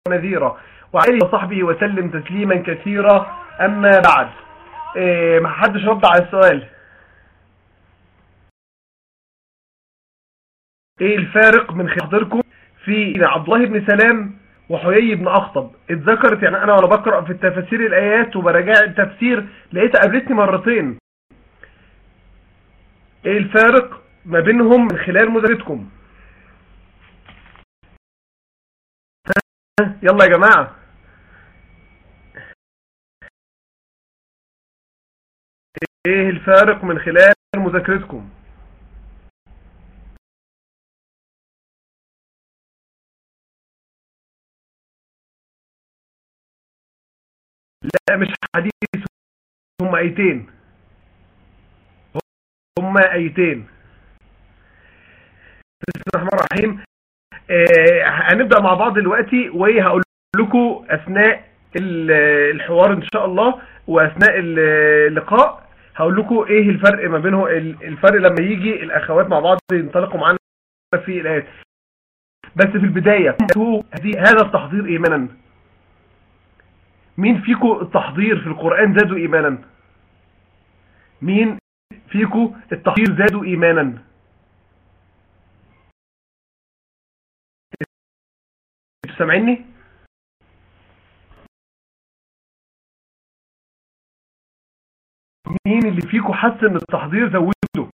ونذيرا وعلى اله وصحبه وسلم تسليما كثيرا اما بعد إيه ما حدش رد على السؤال ايه الفارق من حضركم في عبد الله بن سلام وحيي بن اخطب اتذكرت يعني انا وانا بقرا في التفاسير الايات وبراجع التفسير لقيتها قابلتني مرتين ايه الفارق ما بينهم من خلال مذاكرتكم يلا يا جماعة ايه الفارق من خلال مذاكرتكم لا مش حديث هم ايتين هم ايتين بسم الله الرحمن الرحيم آه هنبدأ مع بعض دلوقتي وهقول لكم اثناء الحوار ان شاء الله واثناء اللقاء هقول لكم ايه الفرق ما بينه الفرق لما يجي الاخوات مع بعض ينطلقوا معانا في الايات بس في البداية هذا التحضير ايمانا مين فيكم التحضير في القرآن زادوا ايمانا مين فيكم التحضير زادوا ايمانا سامعيني مين اللي فيكم حس ان التحضير زوده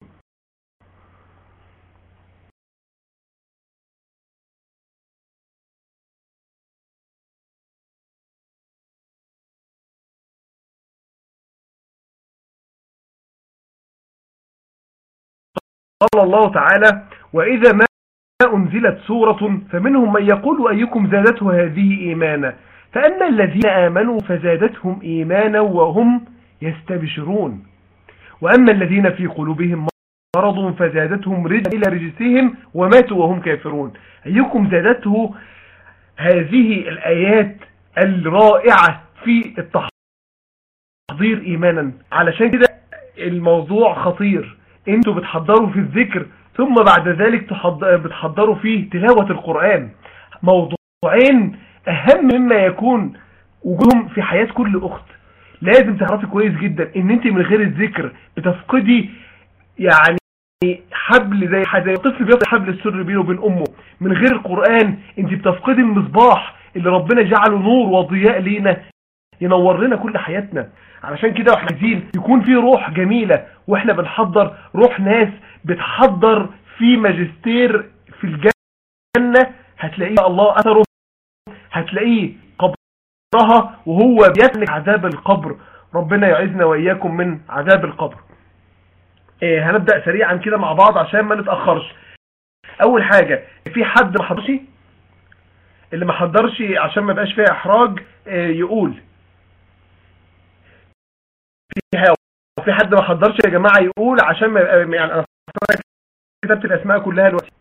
قال الله تعالى وإذا ما أنزلت سورة فمنهم من يقول أيكم زادته هذه إيمانا فأما الذين آمنوا فزادتهم إيمانا وهم يستبشرون وأما الذين في قلوبهم مرض فزادتهم رجا إلى رجسهم وماتوا وهم كافرون أيكم زادته هذه الآيات الرائعة في التحضير إيمانا علشان كده الموضوع خطير انتوا بتحضروا في الذكر ثم بعد ذلك بتحضروا فيه تلاوة القرآن موضوعين أهم مما يكون وجودهم في حياة كل أخت لازم تعرفي كويس جدا ان انت من غير الذكر بتفقدي يعني حبل زي زي طفل بيفقد حبل السر بينه وبين امه من غير القرآن انت بتفقدي المصباح اللي ربنا جعله نور وضياء لينا ينور لنا كل حياتنا علشان كده واحنا عايزين يكون في روح جميلة واحنا بنحضر روح ناس بتحضر في ماجستير في الجنة هتلاقيه الله أثره هتلاقيه قبرها وهو بيسلك عذاب القبر ربنا يعزنا وإياكم من عذاب القبر إيه هنبدأ سريعا كده مع بعض عشان ما نتأخرش أول حاجة في حد ما حضرش اللي ما حضرش عشان ما يبقاش فيها إحراج إيه يقول في في حد ما حضرش يا جماعة يقول عشان ما يبقى يعني انا كتبت الاسماء كلها دلوقتي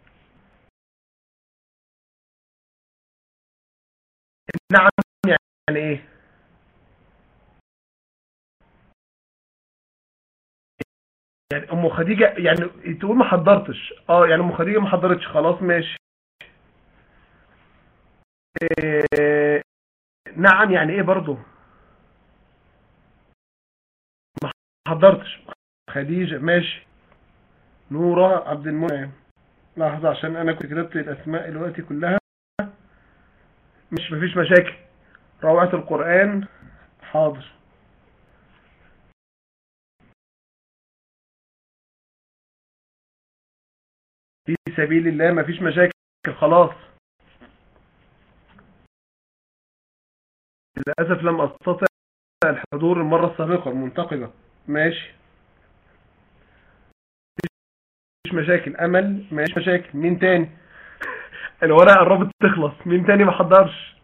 نعم يعني ايه يعني ام خديجة يعني تقول ما حضرتش اه يعني ام خديجة ما حضرتش خلاص ماشي إيه نعم يعني ايه برضو ما حضرتش خديجة ماشي نورة عبد المنعم لحظة عشان انا كنت كتبت الاسماء دلوقتي كلها مش مفيش مشاكل روعة القرآن حاضر في سبيل الله مفيش مشاكل خلاص للأسف لم أستطع الحضور المرة السابقة المنتقبة ماشي مفيش مشاكل أمل مفيش مشاكل مين تاني الورقة قربت تخلص مين تاني ما حضرش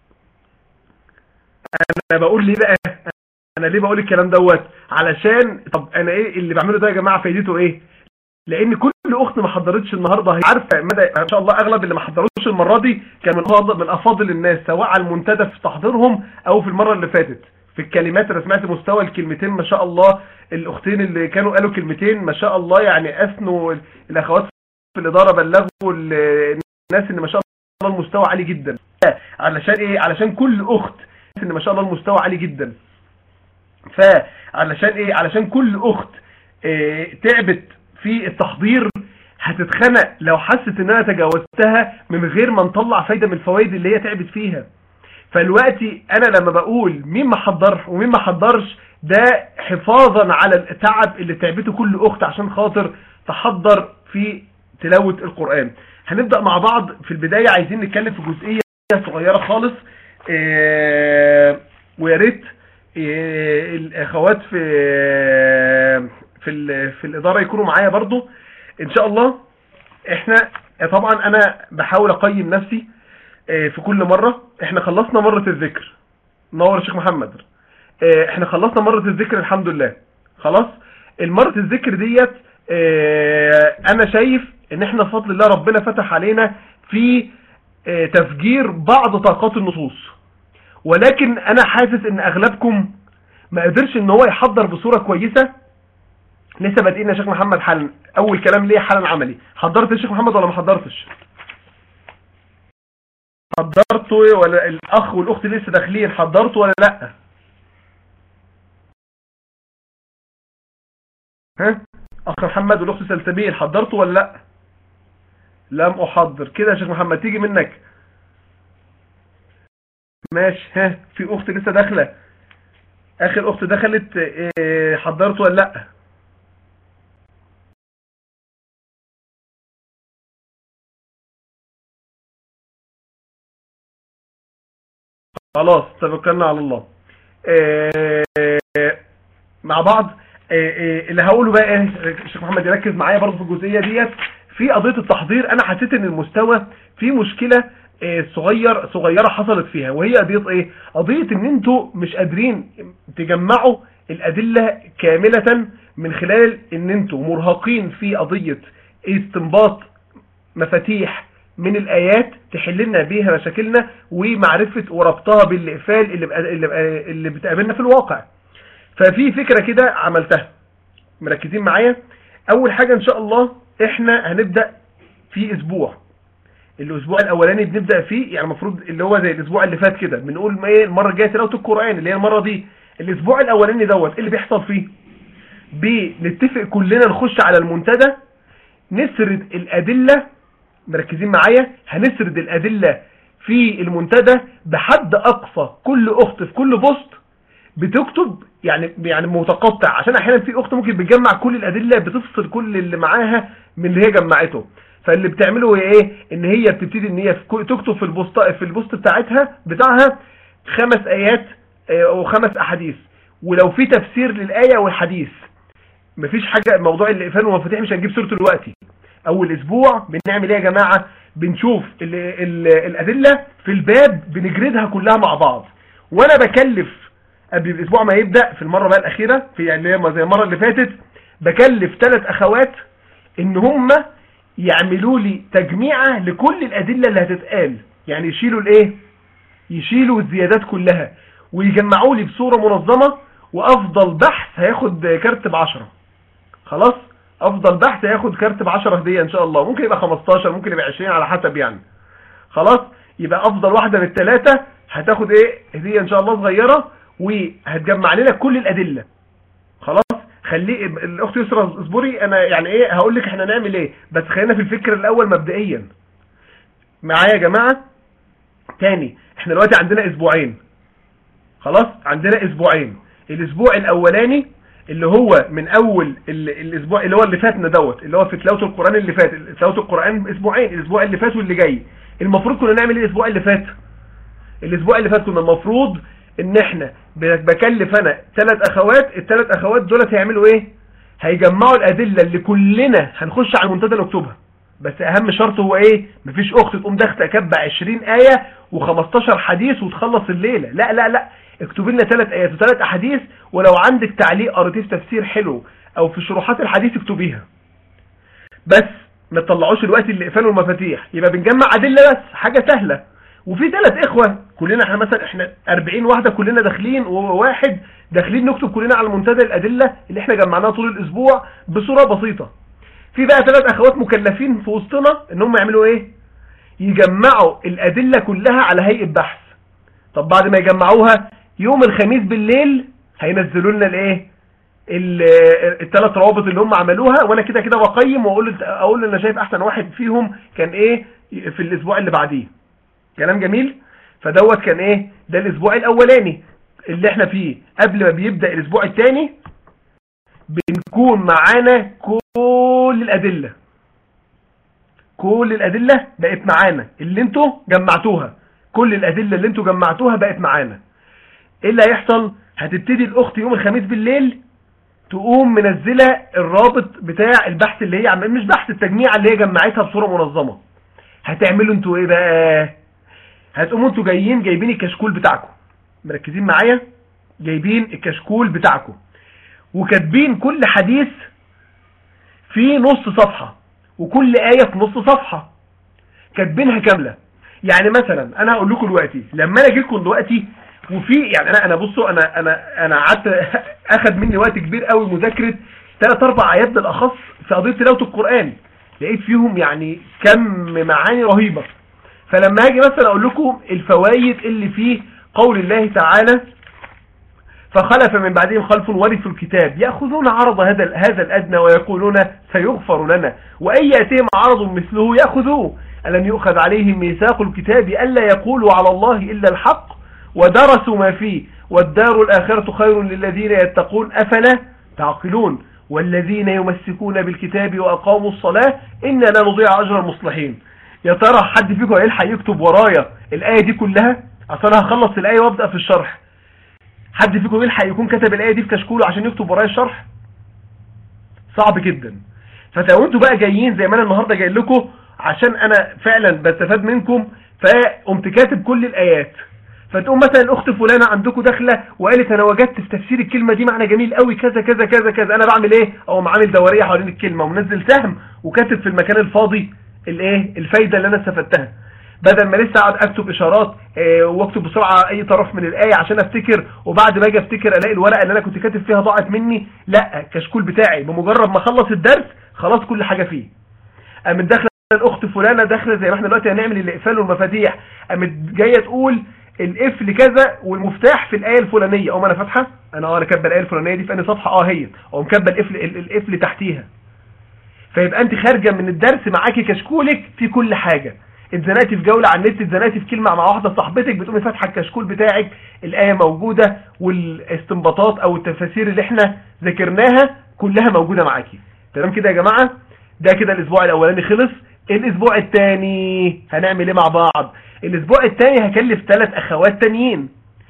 انا بقول ليه بقى انا ليه بقول الكلام دوت علشان طب انا ايه اللي بعمله ده يا جماعة فايدته ايه لان كل اخت ما حضرتش النهاردة هي عارفة مدى ان شاء الله اغلب اللي ما حضروش المرة دي كان من افاضل من افاضل الناس سواء على المنتدى في تحضيرهم او في المرة اللي فاتت في الكلمات انا سمعت مستوى الكلمتين ما شاء الله الاختين اللي كانوا قالوا كلمتين ما شاء الله يعني اثنوا الاخوات في الادارة بلغوا الناس اللي ما شاء الله المستوى عالي جدا علشان ايه علشان كل اخت ان ما شاء الله المستوى عالي جدا فعلشان ايه علشان كل اخت إيه تعبت في التحضير هتتخنق لو حست ان انا تجاوزتها من غير ما نطلع فايدة من الفوائد اللي هي تعبت فيها فالوقتي انا لما بقول مين ما حضر ومين ما حضرش ده حفاظا على التعب اللي تعبته كل اخت عشان خاطر تحضر في تلاوة القرآن هنبدأ مع بعض في البداية عايزين نتكلم في جزئية صغيرة خالص اه ويا ريت اه الاخوات في في في الاداره يكونوا معايا برضو ان شاء الله احنا طبعا انا بحاول اقيم نفسي اه في كل مرة احنا خلصنا مرة الذكر نور الشيخ محمد احنا خلصنا مرة الذكر الحمد لله خلاص المرة الذكر ديت انا شايف ان احنا بفضل الله ربنا فتح علينا في تفجير بعض طاقات النصوص ولكن انا حاسس ان اغلبكم ما قدرش ان هو يحضر بصورة كويسة لسه بادئين يا شيخ محمد حالا اول كلام ليه حالا عملي حضرت يا شيخ محمد ولا ما حضرتش حضرته ولا الاخ والاخت لسه داخلين حضرته ولا لا ها اخ محمد والاخت سلسبيل حضرته ولا لا لم احضر كده يا شيخ محمد تيجي منك ماشي ها في اخت لسه داخله اخر اخت دخلت اه حضرته ولا لا خلاص توكلنا على الله اه مع بعض اه اللي هقوله بقى ايه الشيخ محمد يركز معايا برضه في الجزئيه ديت في قضيه التحضير انا حسيت ان المستوى في مشكله صغير صغيره حصلت فيها وهي قضيه ايه قضيه ان انتوا مش قادرين تجمعوا الادله كامله من خلال ان انتوا مرهقين في قضيه استنباط مفاتيح من الآيات تحل لنا بيها مشاكلنا ومعرفة وربطها بالإقفال اللي, اللي, اللي بتقابلنا في الواقع ففي فكرة كده عملتها مركزين معايا أول حاجة إن شاء الله إحنا هنبدأ في أسبوع الأسبوع الأولاني بنبدأ فيه يعني المفروض اللي هو زي الأسبوع اللي فات كده بنقول ما ايه المرة الجاية تلاوة القرآن اللي هي المرة دي الأسبوع الأولاني دوت اللي بيحصل فيه بنتفق كلنا نخش على المنتدى نسرد الأدلة مركزين معايا هنسرد الأدلة في المنتدى بحد أقصى كل أخت في كل بوست بتكتب يعني يعني متقطع عشان احيانا في اخت ممكن بتجمع كل الادله بتفصل كل اللي معاها من اللي هي جمعته فاللي بتعمله هي ايه ان هي بتبتدي ان هي تكتب في البوست في البوست بتاعتها بتاعها خمس ايات او خمس احاديث ولو في تفسير للايه والحديث مفيش حاجه موضوع الاقفال والمفاتيح مش هنجيب سيرته دلوقتي اول اسبوع بنعمل ايه يا جماعه بنشوف ال ال الادله في الباب بنجردها كلها مع بعض وانا بكلف قبل الاسبوع ما يبدا في المره بقى الاخيره في يعني زي المره اللي فاتت بكلف ثلاث اخوات ان هم يعملوا لي تجميعه لكل الادله اللي هتتقال يعني يشيلوا الايه يشيلوا الزيادات كلها ويجمعوا لي بصوره منظمه وافضل بحث هياخد كارت ب 10 خلاص افضل بحث هياخد كارت ب 10 هديه ان شاء الله ممكن يبقى 15 ممكن يبقى 20 على حسب يعني خلاص يبقى افضل واحده من الثلاثه هتاخد ايه هديه ان شاء الله صغيره وهتجمع لنا كل الادله خلاص خليه الاخت يسرا اصبري انا يعني ايه هقول لك احنا نعمل ايه بس خلينا في الفكر الاول مبدئيا معايا يا جماعه تاني احنا دلوقتي عندنا اسبوعين خلاص عندنا اسبوعين الاسبوع الاولاني اللي هو من اول الاسبوع اللي هو اللي فاتنا دوت اللي هو في تلاوه القران اللي فات تلاوه القران اسبوعين الاسبوع اللي فات واللي جاي المفروض كنا نعمل ايه الاسبوع اللي فات الاسبوع اللي فات كنا المفروض ان احنا بكلف انا ثلاث اخوات الثلاث اخوات دولت هيعملوا ايه هيجمعوا الادله اللي كلنا هنخش على المنتدى نكتبها بس اهم شرط هو ايه مفيش اخت تقوم داخله كاتبه 20 ايه و15 حديث وتخلص الليله لا لا لا اكتبي لنا ثلاث ايات وثلاث احاديث ولو عندك تعليق قريتيه في تفسير حلو او في شروحات الحديث اكتبيها بس ما تطلعوش الوقت اللي قفلوا المفاتيح يبقى بنجمع ادله بس حاجه سهله وفي ثلاث اخوه كلنا احنا مثلا احنا 40 واحده كلنا داخلين وواحد داخلين نكتب كلنا على المنتدى الادله اللي احنا جمعناها طول الاسبوع بصوره بسيطه في بقى ثلاث اخوات مكلفين في وسطنا ان هم يعملوا ايه يجمعوا الادلة كلها على هيئة بحث طب بعد ما يجمعوها يوم الخميس بالليل هينزلوا لنا الايه الثلاث روابط اللي هم عملوها وانا كده كده بقيم واقول اقول انا شايف احسن واحد فيهم كان ايه في الاسبوع اللي بعديه كلام جميل فدوت كان ايه ده الاسبوع الاولاني اللي احنا فيه قبل ما بيبدأ الاسبوع الثاني بنكون معانا كل الادلة كل الادلة بقت معانا اللي انتوا جمعتوها كل الادلة اللي انتوا جمعتوها بقت معانا ايه اللي هيحصل هتبتدي الاخت يوم الخميس بالليل تقوم منزلة الرابط بتاع البحث اللي هي عم... مش بحث التجميع اللي هي جمعتها بصورة منظمة هتعملوا انتوا ايه بقى هتقوموا انتوا جايين جايبين الكشكول بتاعكم مركزين معايا جايبين الكشكول بتاعكم وكاتبين كل حديث في نص صفحة وكل آية في نص صفحة كاتبينها كاملة يعني مثلا انا هقول لكم دلوقتي لما انا اجي لكم دلوقتي وفي يعني انا انا بصوا انا انا انا قعدت اخد مني وقت كبير قوي مذاكره ثلاث اربع ايات بالاخص في قضيه تلاوه القران لقيت فيهم يعني كم معاني رهيبه فلما هاجي مثلا اقول لكم الفوائد اللي في قول الله تعالى فخلف من بعدهم خلف ورثوا الكتاب يأخذون عرض هذا هذا الأدنى ويقولون سيغفر لنا وأي يأتيهم عرض مثله يأخذوه ألم يؤخذ عليهم ميثاق الكتاب ألا يقولوا على الله إلا الحق ودرسوا ما فيه والدار الآخرة خير للذين يتقون أفلا تعقلون والذين يمسكون بالكتاب وأقاموا الصلاة إنا لا نضيع أجر المصلحين يا ترى حد فيكم هيلحق يكتب ورايا الآية دي كلها أصلا هخلص الآية وابدأ في الشرح حد فيكم يلحق يكون كتب الآية دي في كشكوله عشان يكتب ورايا الشرح صعب جدا فتلو انتوا بقى جايين زي ما انا النهاردة جاي لكم عشان انا فعلا بستفاد منكم فقمت كاتب كل الآيات فتقوم مثلا الاخت فلانه عندكم داخله وقالت انا وجدت في تفسير الكلمه دي معنى جميل قوي كذا كذا كذا كذا انا بعمل ايه او عامل دوريه حوالين الكلمه ومنزل سهم وكاتب في المكان الفاضي الايه الفايده اللي انا استفدتها بدل ما لسه اقعد اكتب اشارات اه واكتب بسرعه اي طرف من الايه عشان افتكر وبعد ما اجي افتكر الاقي الورقه اللي انا كنت كاتب فيها ضاعت مني لا الكشكول بتاعي بمجرد ما اخلص الدرس خلاص كل حاجه فيه قامت داخله الاخت فلانه داخله زي ما احنا دلوقتي هنعمل الاقفال والمفاتيح قامت جايه تقول القفل كذا والمفتاح في الايه الفلانيه اقوم انا فاتحه انا اه انا كاتبه الايه الفلانيه دي في انهي صفحه اه هي اقوم كاتبه القفل القفل تحتيها فيبقى انت خارجه من الدرس معاكي كشكولك في كل حاجه اتزنقتي في جوله على النت اتزنقتي في كلمه مع واحده صاحبتك بتقومي فاتحه الكشكول بتاعك الايه موجوده والاستنباطات او التفاسير اللي احنا ذاكرناها كلها موجوده معاكي تمام كده يا جماعه ده كده الاسبوع الاولاني خلص الاسبوع الثاني هنعمل ايه مع بعض الاسبوع الثاني هكلف ثلاث اخوات تانيين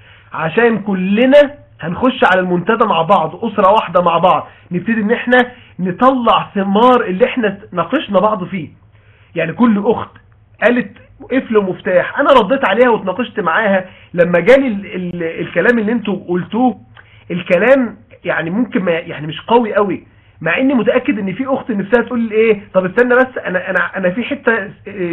عشان كلنا هنخش على المنتدى مع بعض اسرة واحدة مع بعض نبتدي ان احنا نطلع ثمار اللي احنا ناقشنا بعض فيه يعني كل اخت قالت قفل ومفتاح انا رديت عليها واتناقشت معاها لما جالي ال ال الكلام اللي انتوا قلتوه الكلام يعني ممكن ما يعني مش قوي قوي مع اني متاكد ان في اخت نفسها تقول لي ايه طب استنى بس انا انا انا في حته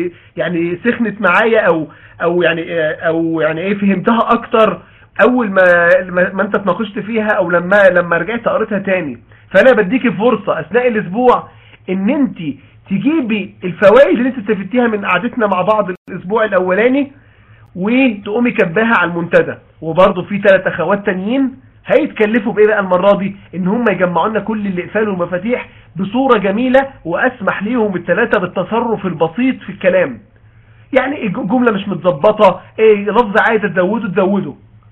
يعني سخنت معايا او او يعني او يعني ايه فهمتها اكتر اول ما ما انت اتناقشت فيها او لما لما رجعت قريتها تاني فانا بديكي فرصه اثناء الاسبوع ان انت تجيبي الفوائد اللي انت استفدتيها من قعدتنا مع بعض الاسبوع الاولاني وتقومي كباها على المنتدى وبرضه في ثلاث اخوات تانيين هيتكلفوا بايه بقى المرة دي ان هم يجمعوا لنا كل الاقفال والمفاتيح بصورة جميلة واسمح ليهم الثلاثة بالتصرف البسيط في الكلام يعني الجملة مش متظبطة ايه لفظ عايز تزوده تزوده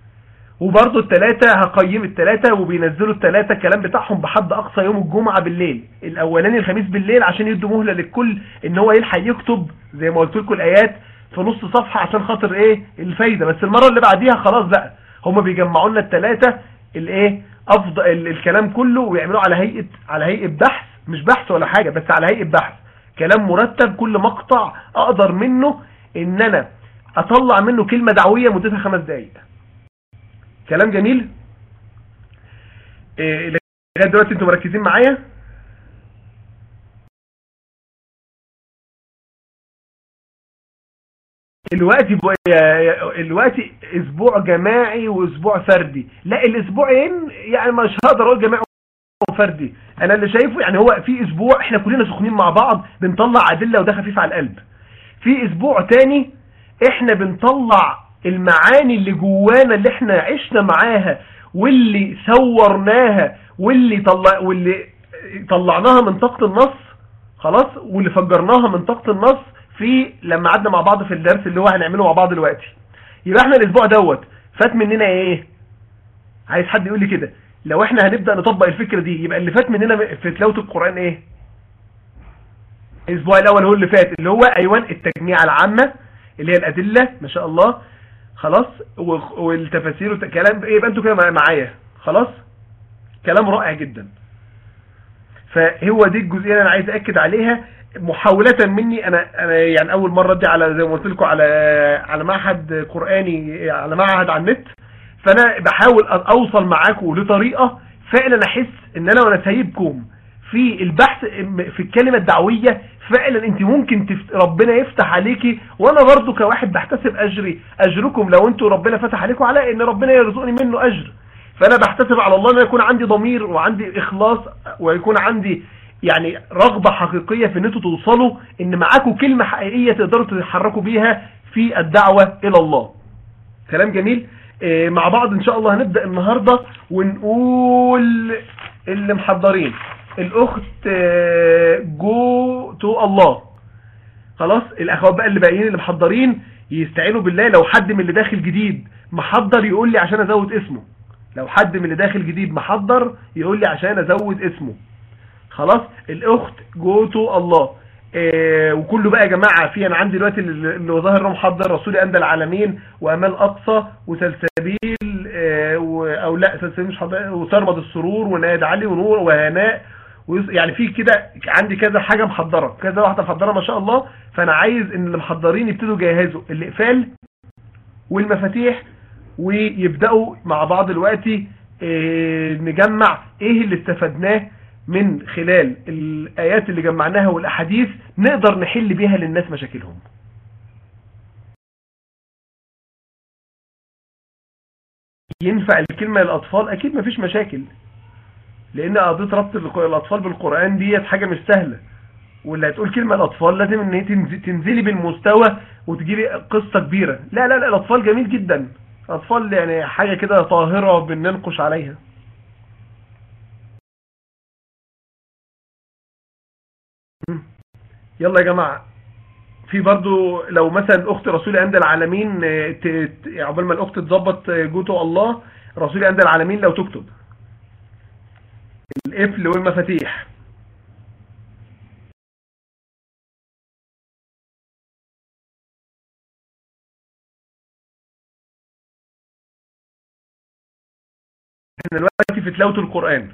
وبرضه الثلاثة هقيم الثلاثة وبينزلوا الثلاثة الكلام بتاعهم بحد اقصى يوم الجمعة بالليل الاولاني الخميس بالليل عشان يدوا مهلة للكل ان هو يلحق يكتب زي ما قلت لكم الايات في نص صفحة عشان خاطر ايه الفايدة بس المرة اللي بعديها خلاص بقى هم بيجمعوا لنا الثلاثة الايه افضل الكلام كله ويعملوه على هيئة على هيئة بحث مش بحث ولا حاجة بس على هيئة بحث كلام مرتب كل مقطع اقدر منه ان انا اطلع منه كلمة دعوية مدتها خمس دقايق كلام جميل إيه لغايه دلوقتي انتوا مركزين معايا الوقت الوقت اسبوع جماعي واسبوع فردي لا الاسبوعين يعني مش هقدر اقول جماعي وفردي انا اللي شايفه يعني هو في اسبوع احنا كلنا سخنين مع بعض بنطلع ادله وده خفيف على القلب في اسبوع تاني احنا بنطلع المعاني اللي جوانا اللي احنا عشنا معاها واللي صورناها واللي طلع واللي طلعناها من طاقة النص خلاص واللي فجرناها من طاقة النص في لما قعدنا مع بعض في الدرس اللي هو هنعمله مع بعض دلوقتي يبقى احنا الاسبوع دوت فات مننا ايه عايز حد يقول لي كده لو احنا هنبدأ نطبق الفكرة دي يبقى اللي فات مننا في تلاوة القرآن ايه الاسبوع الاول هو اللي فات اللي هو ايوان التجميع العامة اللي هي الادلة ما شاء الله خلاص والتفاسير والكلام ايه يبقى انتوا كده معايا خلاص كلام رائع جدا فهو دي الجزئيه اللي انا عايز اكد عليها محاولة مني انا انا يعني اول مرة دي على زي ما قلت لكم على على معهد قرآني على معهد على النت فانا بحاول اوصل معاكم لطريقة فعلا احس ان انا وانا سايبكم في البحث في الكلمة الدعوية فعلا انت ممكن تفت... ربنا يفتح عليكي وانا برضو كواحد بحتسب اجري اجركم لو انتوا ربنا فتح عليكم على ان ربنا يرزقني منه اجر فانا بحتسب على الله ان يكون عندي ضمير وعندي اخلاص ويكون عندي يعني رغبة حقيقية في ان انتوا توصلوا ان معاكم كلمة حقيقية تقدروا تتحركوا بيها في الدعوة الى الله كلام جميل اه مع بعض ان شاء الله هنبدأ النهاردة ونقول اللي محضرين الاخت جو تو الله خلاص الاخوات بقى اللي باقيين اللي محضرين يستعينوا بالله لو حد من اللي داخل جديد محضر يقول لي عشان ازود اسمه لو حد من اللي داخل جديد محضر يقول لي عشان ازود اسمه خلاص الاخت جو تو الله آه وكله بقى يا جماعة في انا عندي دلوقتي اللي ظاهر محضر رسولي اندى العالمين وامال اقصى وسلسبيل آه او لا سلسبيل مش حضر وسرمد السرور وناد علي ونور وهناء يعني في كده عندي كذا حاجة محضرة كذا واحدة محضرة ما شاء الله فانا عايز ان اللي محضرين يبتدوا يجهزوا الاقفال والمفاتيح ويبدأوا مع بعض دلوقتي اه نجمع ايه اللي استفدناه من خلال الايات اللي جمعناها والاحاديث نقدر نحل بيها للناس مشاكلهم ينفع الكلمة للاطفال اكيد مفيش مشاكل لان قضيه ربط الاطفال بالقران ديت حاجه مش سهله واللي هتقول كلمه الاطفال لازم ان هي تنزلي بالمستوى وتجيبي قصه كبيره لا لا لا الاطفال جميل جدا الاطفال يعني حاجه كده طاهره بننقش عليها يلا يا جماعه في برضو لو مثلا اخت رسول عند العالمين عقبال ما الاخت تظبط جوته الله رسول عند العالمين لو تكتب القفل والمفاتيح احنا دلوقتي في تلاوة القرآن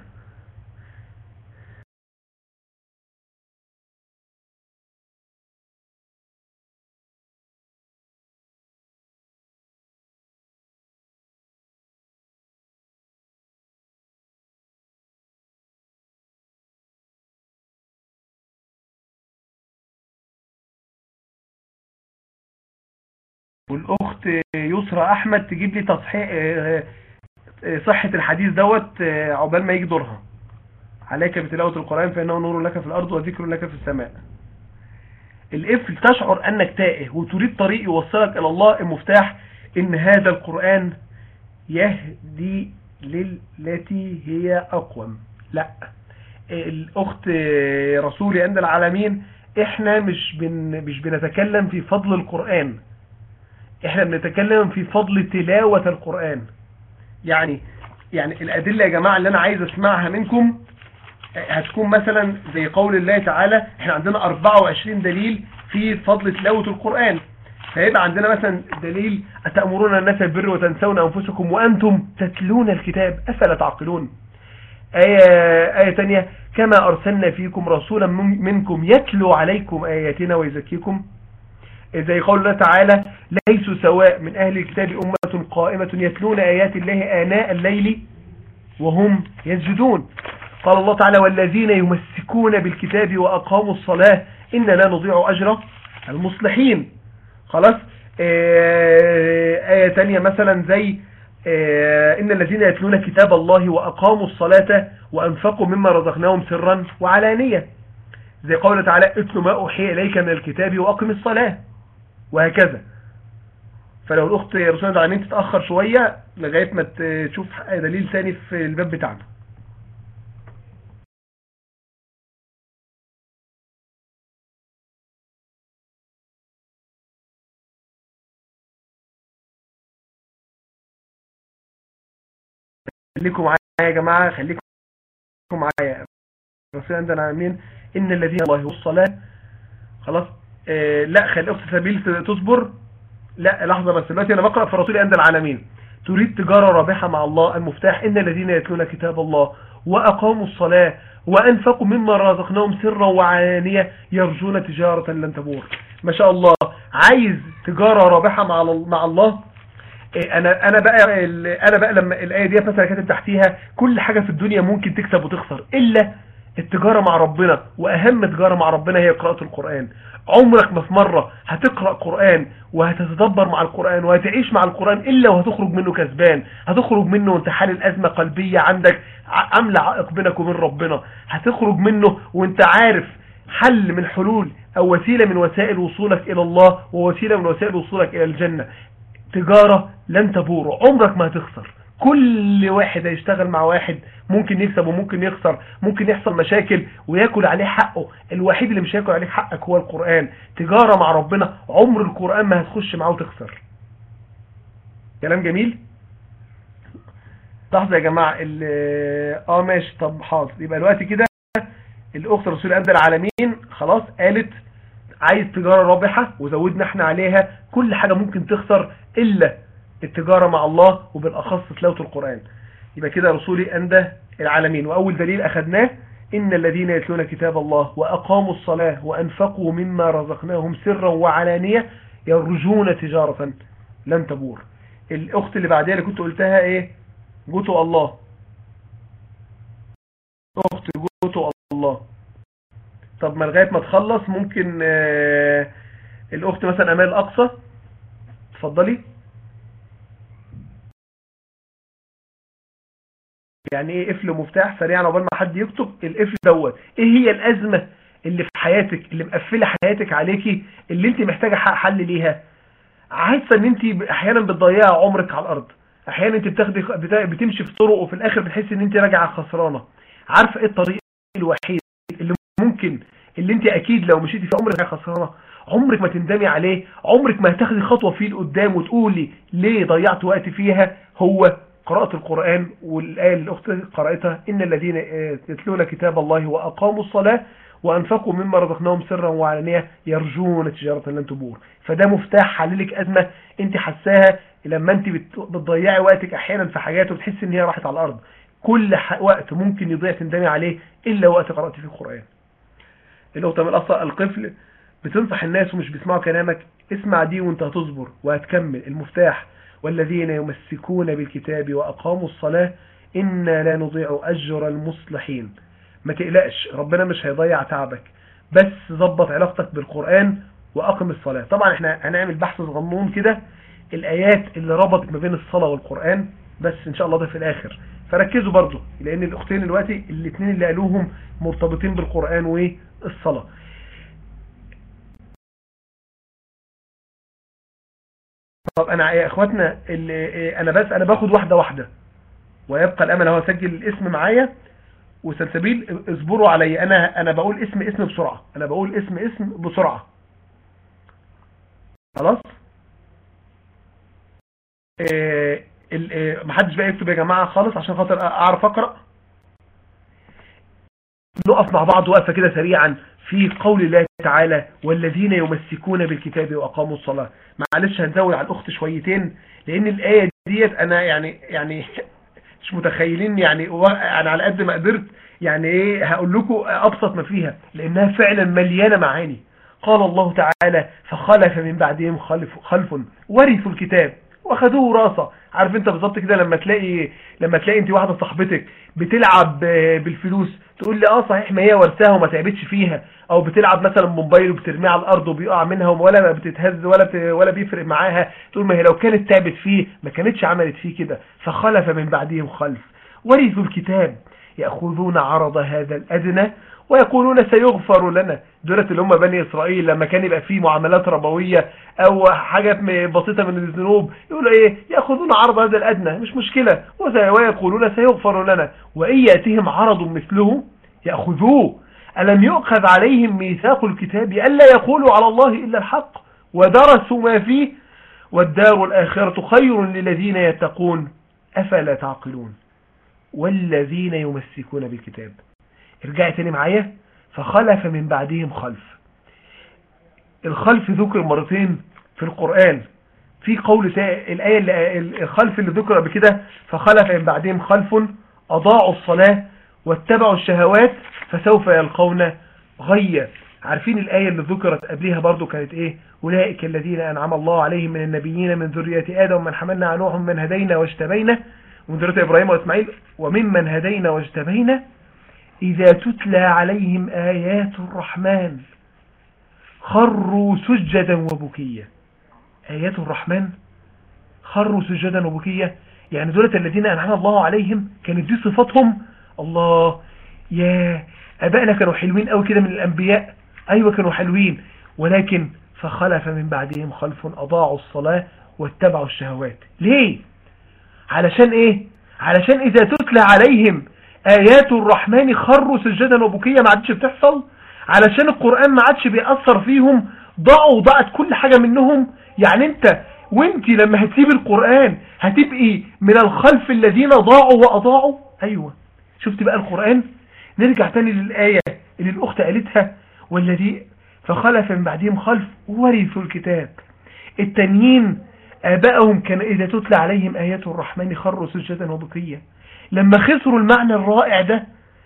والاخت يسرى احمد تجيب لي تصحيح صحة الحديث دوت عقبال ما يجي دورها عليك بتلاوة القرآن فإنه نور لك في الأرض وذكر لك في السماء القفل تشعر أنك تائه وتريد طريق يوصلك إلى الله المفتاح إن هذا القرآن يهدي للتي هي أقوم لا الأخت رسولي عند العالمين احنا مش بن مش بنتكلم في فضل القرآن احنا بنتكلم في فضل تلاوة القرآن يعني يعني الأدلة يا جماعة اللي أنا عايز أسمعها منكم هتكون مثلا زي قول الله تعالى احنا عندنا 24 دليل في فضل تلاوة القرآن فيبقى عندنا مثلا دليل أتأمرون الناس بالبر وتنسون أنفسكم وأنتم تتلون الكتاب أفلا تعقلون آية, آية تانية كما أرسلنا فيكم رسولا منكم يتلو عليكم آياتنا ويزكيكم زي قول الله تعالى ليسوا سواء من أهل الكتاب أمة قائمة يتلون آيات الله آناء الليل وهم يسجدون قال الله تعالى والذين يمسكون بالكتاب وأقاموا الصلاة إن لا نضيع أجر المصلحين خلاص آية تانية مثلا زي إن الذين يتلون كتاب الله وأقاموا الصلاة وأنفقوا مما رزقناهم سرا وعلانية زي قول تعالى اتل ما أوحي إليك من الكتاب وأقم الصلاة وهكذا فلو الاخت رسول الله العالمين تتاخر شويه لغايه ما تشوف دليل ثاني في الباب بتاعنا خليكم معايا يا جماعه خليكم معايا الرسول عندنا العالمين ان الذين الله والصلاه خلاص آه لا خلي اخت سبيل تصبر لا لحظه بس دلوقتي انا بقرا في رسول عند العالمين تريد تجاره رابحه مع الله المفتاح ان الذين يتلون كتاب الله واقاموا الصلاه وانفقوا مما رزقناهم سرا وعلانيه يرجون تجاره لن تبور ما شاء الله عايز تجاره رابحه مع مع الله انا انا بقى انا بقى لما الايه دي مثلا كاتب تحتيها كل حاجه في الدنيا ممكن تكسب وتخسر الا التجاره مع ربنا واهم تجاره مع ربنا هي قراءه القران عمرك ما في مره هتقرا قران وهتتدبر مع القران وهتعيش مع القران الا وهتخرج منه كسبان هتخرج منه وانت حال ازمه قلبيه عندك عامله عائق بينك وبين ربنا هتخرج منه وانت عارف حل من حلول او وسيله من وسائل وصولك الى الله ووسيله من وسائل وصولك الى الجنه تجارة لن تبور عمرك ما هتخسر كل واحد هيشتغل مع واحد ممكن يكسب وممكن يخسر ممكن يحصل مشاكل وياكل عليه حقه الوحيد اللي مش هياكل عليك حقك هو القرآن تجارة مع ربنا عمر القرآن ما هتخش معاه وتخسر كلام جميل لحظة يا جماعة اه ماشي طب حاضر يبقى الوقت كده الاخت رسول أبدى العالمين خلاص قالت عايز تجارة رابحة وزودنا احنا عليها كل حاجة ممكن تخسر إلا التجارة مع الله وبالأخص تلاوة القرآن يبقى كده رسولي أندى العالمين وأول دليل أخذناه إن الذين يتلون كتاب الله وأقاموا الصلاة وأنفقوا مما رزقناهم سرا وعلانية يرجون تجارة لن تبور الأخت اللي بعدها اللي كنت قلتها إيه جوتو الله أخت جوتو الله طب ما لغاية ما تخلص ممكن آه الأخت مثلا أمال الأقصى اتفضلي يعني ايه قفل مفتاح سريعا عقبال ما حد يكتب القفل دوت ايه هي الازمه اللي في حياتك اللي مقفله حياتك عليكي اللي انت محتاجه حل ليها حاسه ان انت احيانا بتضيعي عمرك على الارض احيانا انت بتاخدي بتمشي في طرق وفي الاخر بتحسي ان انت راجعه خسرانه عارفه ايه الطريق الوحيد اللي ممكن اللي انت اكيد لو مشيتي في عمرك خسرانه عمرك ما تندمي عليه عمرك ما هتاخدي خطوه فيه لقدام وتقولي ليه ضيعت وقت فيها هو قراءة القرآن والآية اللي الأخت قرأتها إن الذين يتلون كتاب الله وأقاموا الصلاة وأنفقوا مما رزقناهم سرا وعلانية يرجون تجارة لن تبور فده مفتاح حللك أزمة أنت حساها لما أنت بتضيعي وقتك أحيانا في حاجات وبتحس إن هي راحت على الأرض كل وقت ممكن يضيع تندمي عليه إلا وقت قرأت في القرآن الأخت من الأصل القفل بتنصح الناس ومش بيسمعوا كلامك اسمع دي وانت هتصبر وهتكمل المفتاح والذين يمسكون بالكتاب وأقاموا الصلاة إنا لا نضيع أجر المصلحين ما تقلقش ربنا مش هيضيع تعبك بس ظبط علاقتك بالقرآن وأقم الصلاة طبعا احنا هنعمل بحث صغنون كده الآيات اللي ربطت ما بين الصلاة والقرآن بس إن شاء الله ده في الآخر فركزوا برضو لأن الأختين دلوقتي الاثنين اللي قالوهم مرتبطين بالقرآن والصلاة طب انا يا اخواتنا اللي انا بس انا باخد واحده واحده ويبقى الامل هو اسجل الاسم معايا وسلسبيل اصبروا علي انا انا بقول اسم اسم بسرعه انا بقول اسم اسم بسرعه خلاص إيه إيه محدش بقى يكتب يا جماعه خالص عشان خاطر اعرف اقرا نقف مع بعض وقفه كده سريعا في قول الله تعالى والذين يمسكون بالكتاب واقاموا الصلاه معلش هنزود على الاخت شويتين لان الايه ديت انا يعني يعني مش متخيلين يعني انا على قد ما قدرت يعني ايه هقول لكم ابسط ما فيها لانها فعلا مليانه معاني قال الله تعالى فخلف من بعدهم خلف خلف ورثوا الكتاب واخدوه راسه عارف انت بالظبط كده لما تلاقي لما تلاقي انت واحده صاحبتك بتلعب بالفلوس تقول لي اه صحيح ما هي ورثاها وما تعبتش فيها او بتلعب مثلا موبايل وبترميه على الارض وبيقع منها ولا بتتهز ولا بت... ولا بيفرق معاها تقول ما هي لو كانت تعبت فيه ما كانتش عملت فيه كده فخلف من بعدهم خلف ورثوا الكتاب ياخذون عرض هذا الادنى ويقولون سيغفر لنا دولة اللي هم بني إسرائيل لما كان يبقى فيه معاملات ربوية أو حاجات بسيطة من الذنوب يقولوا إيه يأخذون عرض هذا الأدنى مش مشكلة ويقولون سيغفر لنا وإن يأتيهم عرض مثله يأخذوه ألم يؤخذ عليهم ميثاق الكتاب ألا يقولوا على الله إلا الحق ودرسوا ما فيه والدار الآخرة خير للذين يتقون أفلا تعقلون والذين يمسكون بالكتاب ارجعي تاني معايا فخلف من بعدهم خلف الخلف ذكر مرتين في القرآن في قول الآية اللي الخلف اللي ذكر بكده فخلف من بعدهم خلف أضاعوا الصلاة واتبعوا الشهوات فسوف يلقون غيا عارفين الآية اللي ذكرت قبلها برضو كانت ايه أولئك الذين أنعم الله عليهم من النبيين من ذرية آدم ومن حملنا عنوهم من هدينا واجتبينا ومن ذرية إبراهيم وإسماعيل وممن هدينا واجتبينا إذا تتلى عليهم آيات الرحمن خروا سجدا وبكيا آيات الرحمن خروا سجدا وبكيا يعني دولة الذين أنعم الله عليهم كانت دي صفاتهم الله يا أبائنا كانوا حلوين قوي كده من الأنبياء أيوة كانوا حلوين ولكن فخلف من بعدهم خلف أضاعوا الصلاة واتبعوا الشهوات ليه علشان ايه علشان اذا تتلى عليهم ايات الرحمن خروا سجدا وبكيا ما عادش بتحصل علشان القرآن ما عادش بيأثر فيهم ضاعوا ضاعت كل حاجة منهم يعني انت وانت لما هتسيب القرآن هتبقي من الخلف الذين ضاعوا وأضاعوا ايوه شفت بقى القرآن نرجع تاني للآية اللي الأخت قالتها والذي فخلف من بعدهم خلف ورثوا الكتاب التانيين آبائهم كان إذا تتلى عليهم آيات الرحمن خروا سجدا وبقية لما خسروا المعنى الرائع ده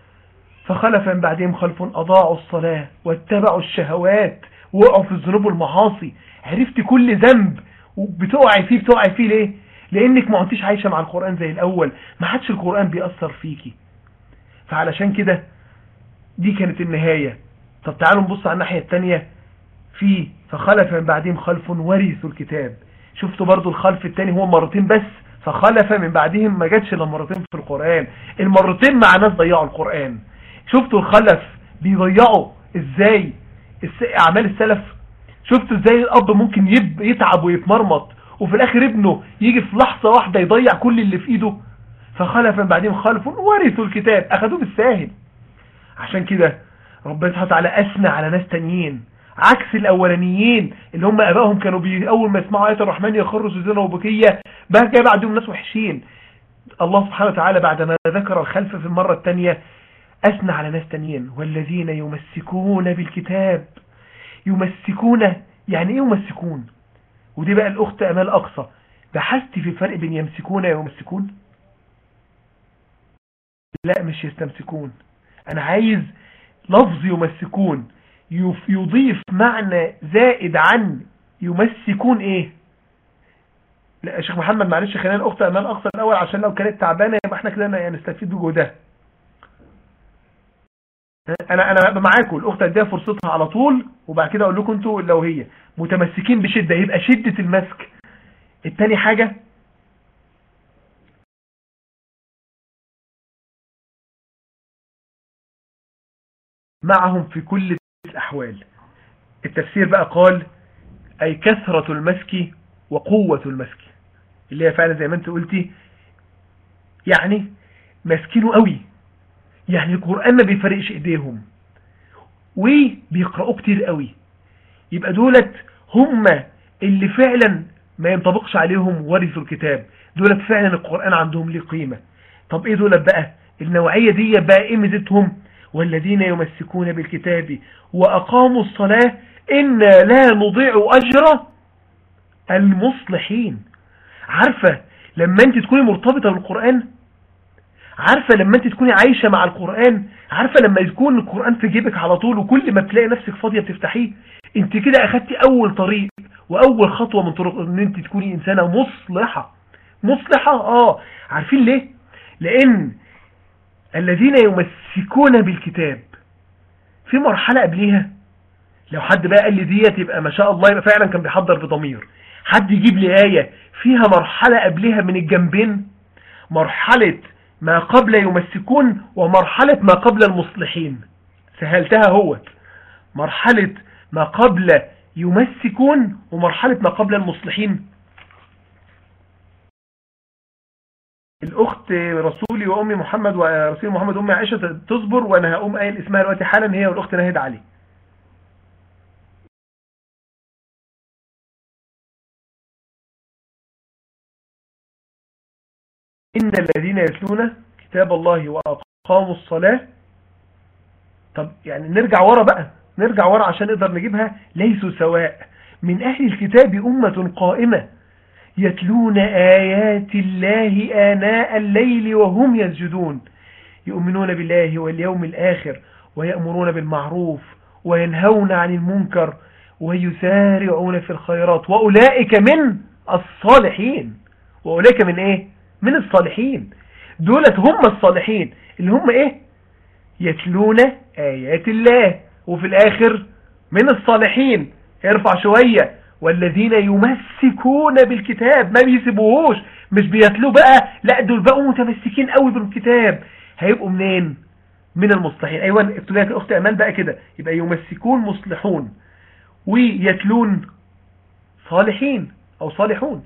فخلف من بعدهم خلف أضاعوا الصلاة واتبعوا الشهوات وقعوا في الذنوب والمعاصي عرفت كل ذنب وبتقعي فيه بتقعي فيه ليه لانك ما عدتش عايشة مع القرآن زي الاول ما حدش القرآن بيأثر فيكي فعلشان كده دي كانت النهاية طب تعالوا نبص على الناحية التانية في فخلف من بعدهم خلف ورثوا الكتاب شفتوا برضو الخلف التاني هو مرتين بس فخلف من بعدهم ما جاتش الا مرتين في القرآن المرتين مع ناس ضيعوا القرآن شفتوا الخلف بيضيعوا ازاي اعمال السلف شفتوا ازاي الاب ممكن يب يتعب ويتمرمط وفي الاخر ابنه يجي في لحظة واحدة يضيع كل اللي في ايده فخلف من بعدهم خلف ورثوا الكتاب اخذوه بالساهل عشان كده ربنا سبحانه وتعالى اثنى على ناس تانيين عكس الاولانيين اللي هم ابائهم كانوا بي اول ما يسمعوا ايات الرحمن يخروا سجنا وبكيه بقى جاي بعدهم ناس وحشين الله سبحانه وتعالى بعدما ذكر الخلف في المرة الثانية اثنى على ناس تانيين والذين يمسكون بالكتاب يمسكون يعني ايه يمسكون ودي بقى الاخت امال اقصى بحثت في الفرق بين يمسكون ويمسكون لا مش يستمسكون انا عايز لفظ يمسكون يضيف معنى زائد عن يمسكون ايه لا شيخ محمد معلش خلينا الاخت امال اقصى الاول عشان لو كانت تعبانه يبقى احنا كده يعني نستفيد بجهدها انا انا معاكم الاخت اديها فرصتها على طول وبعد كده اقول لكم انتوا لو هي متمسكين بشده يبقى شده المسك التاني حاجه معهم في كل الأحوال التفسير بقى قال أي كثرة المسك وقوة المسك اللي هي فعلا زي ما انت قلتي يعني ماسكينه قوي يعني القرآن ما بيفرقش ايديهم وبيقرأوا كتير قوي يبقى دولت هم اللي فعلا ما ينطبقش عليهم ورثوا الكتاب دولت فعلا القرآن عندهم ليه قيمة طب ايه دولت بقى النوعية دي بقى ايه ميزتهم والذين يمسكون بالكتاب وأقاموا الصلاة إنا لا نضيع أجر المصلحين عارفة لما انت تكوني مرتبطة بالقرآن عارفة لما انت تكوني عايشة مع القرآن عارفة لما يكون القرآن في جيبك على طول وكل ما تلاقي نفسك فاضية بتفتحيه انت كده اخدتي اول طريق واول خطوة من طرق ان انت تكوني انسانة مصلحة مصلحة اه عارفين ليه لان الذين يمسكون بالكتاب في مرحلة قبليها لو حد بقى قال لي ديت يبقى ما شاء الله يبقى فعلا كان بيحضر بضمير حد يجيب لي آية فيها مرحلة قبلها من الجنبين مرحلة ما قبل يمسكون ومرحلة ما قبل المصلحين سهلتها هوت مرحلة ما قبل يمسكون ومرحلة ما قبل المصلحين الأخت رسولي وأمي محمد ورسول محمد أمي عائشة تصبر وأنا هقوم قايل اسمها دلوقتي حالا هي والأخت ناهد علي إن الذين يتلون كتاب الله وأقاموا الصلاة طب يعني نرجع ورا بقى نرجع ورا عشان نقدر نجيبها ليسوا سواء من أهل الكتاب أمة قائمة يتلون آيات الله آناء الليل وهم يسجدون يؤمنون بالله واليوم الآخر ويأمرون بالمعروف وينهون عن المنكر ويسارعون في الخيرات وأولئك من الصالحين وأولئك من إيه؟ من الصالحين دولت هم الصالحين اللي هم إيه؟ يتلون آيات الله وفي الآخر من الصالحين ارفع شوية والذين يمسكون بالكتاب ما بيسيبوهوش مش بيتلوه بقى لا دول بقوا متمسكين قوي بالكتاب هيبقوا منين من المصلحين ايوه ابتدى الاخت امال بقى كده يبقى يمسكون مصلحون ويتلون صالحين او صالحون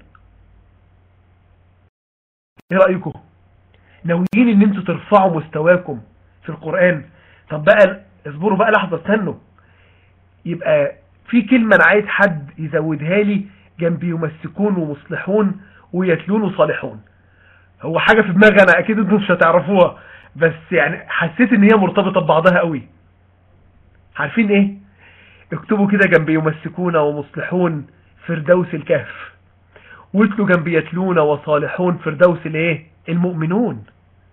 ايه رايكم ناويين ان انتوا ترفعوا مستواكم في القران طب بقى اصبروا بقى لحظه استنوا يبقى في كلمة أنا عايز حد يزودها لي جنب يمسكون ومصلحون ويتلون وصالحون هو حاجة في دماغي أنا أكيد أنتم مش هتعرفوها بس يعني حسيت إن هي مرتبطة ببعضها قوي عارفين إيه اكتبوا كده جنب يمسكون ومصلحون فردوس الكهف واتلوا جنب يتلون وصالحون فردوس الايه المؤمنون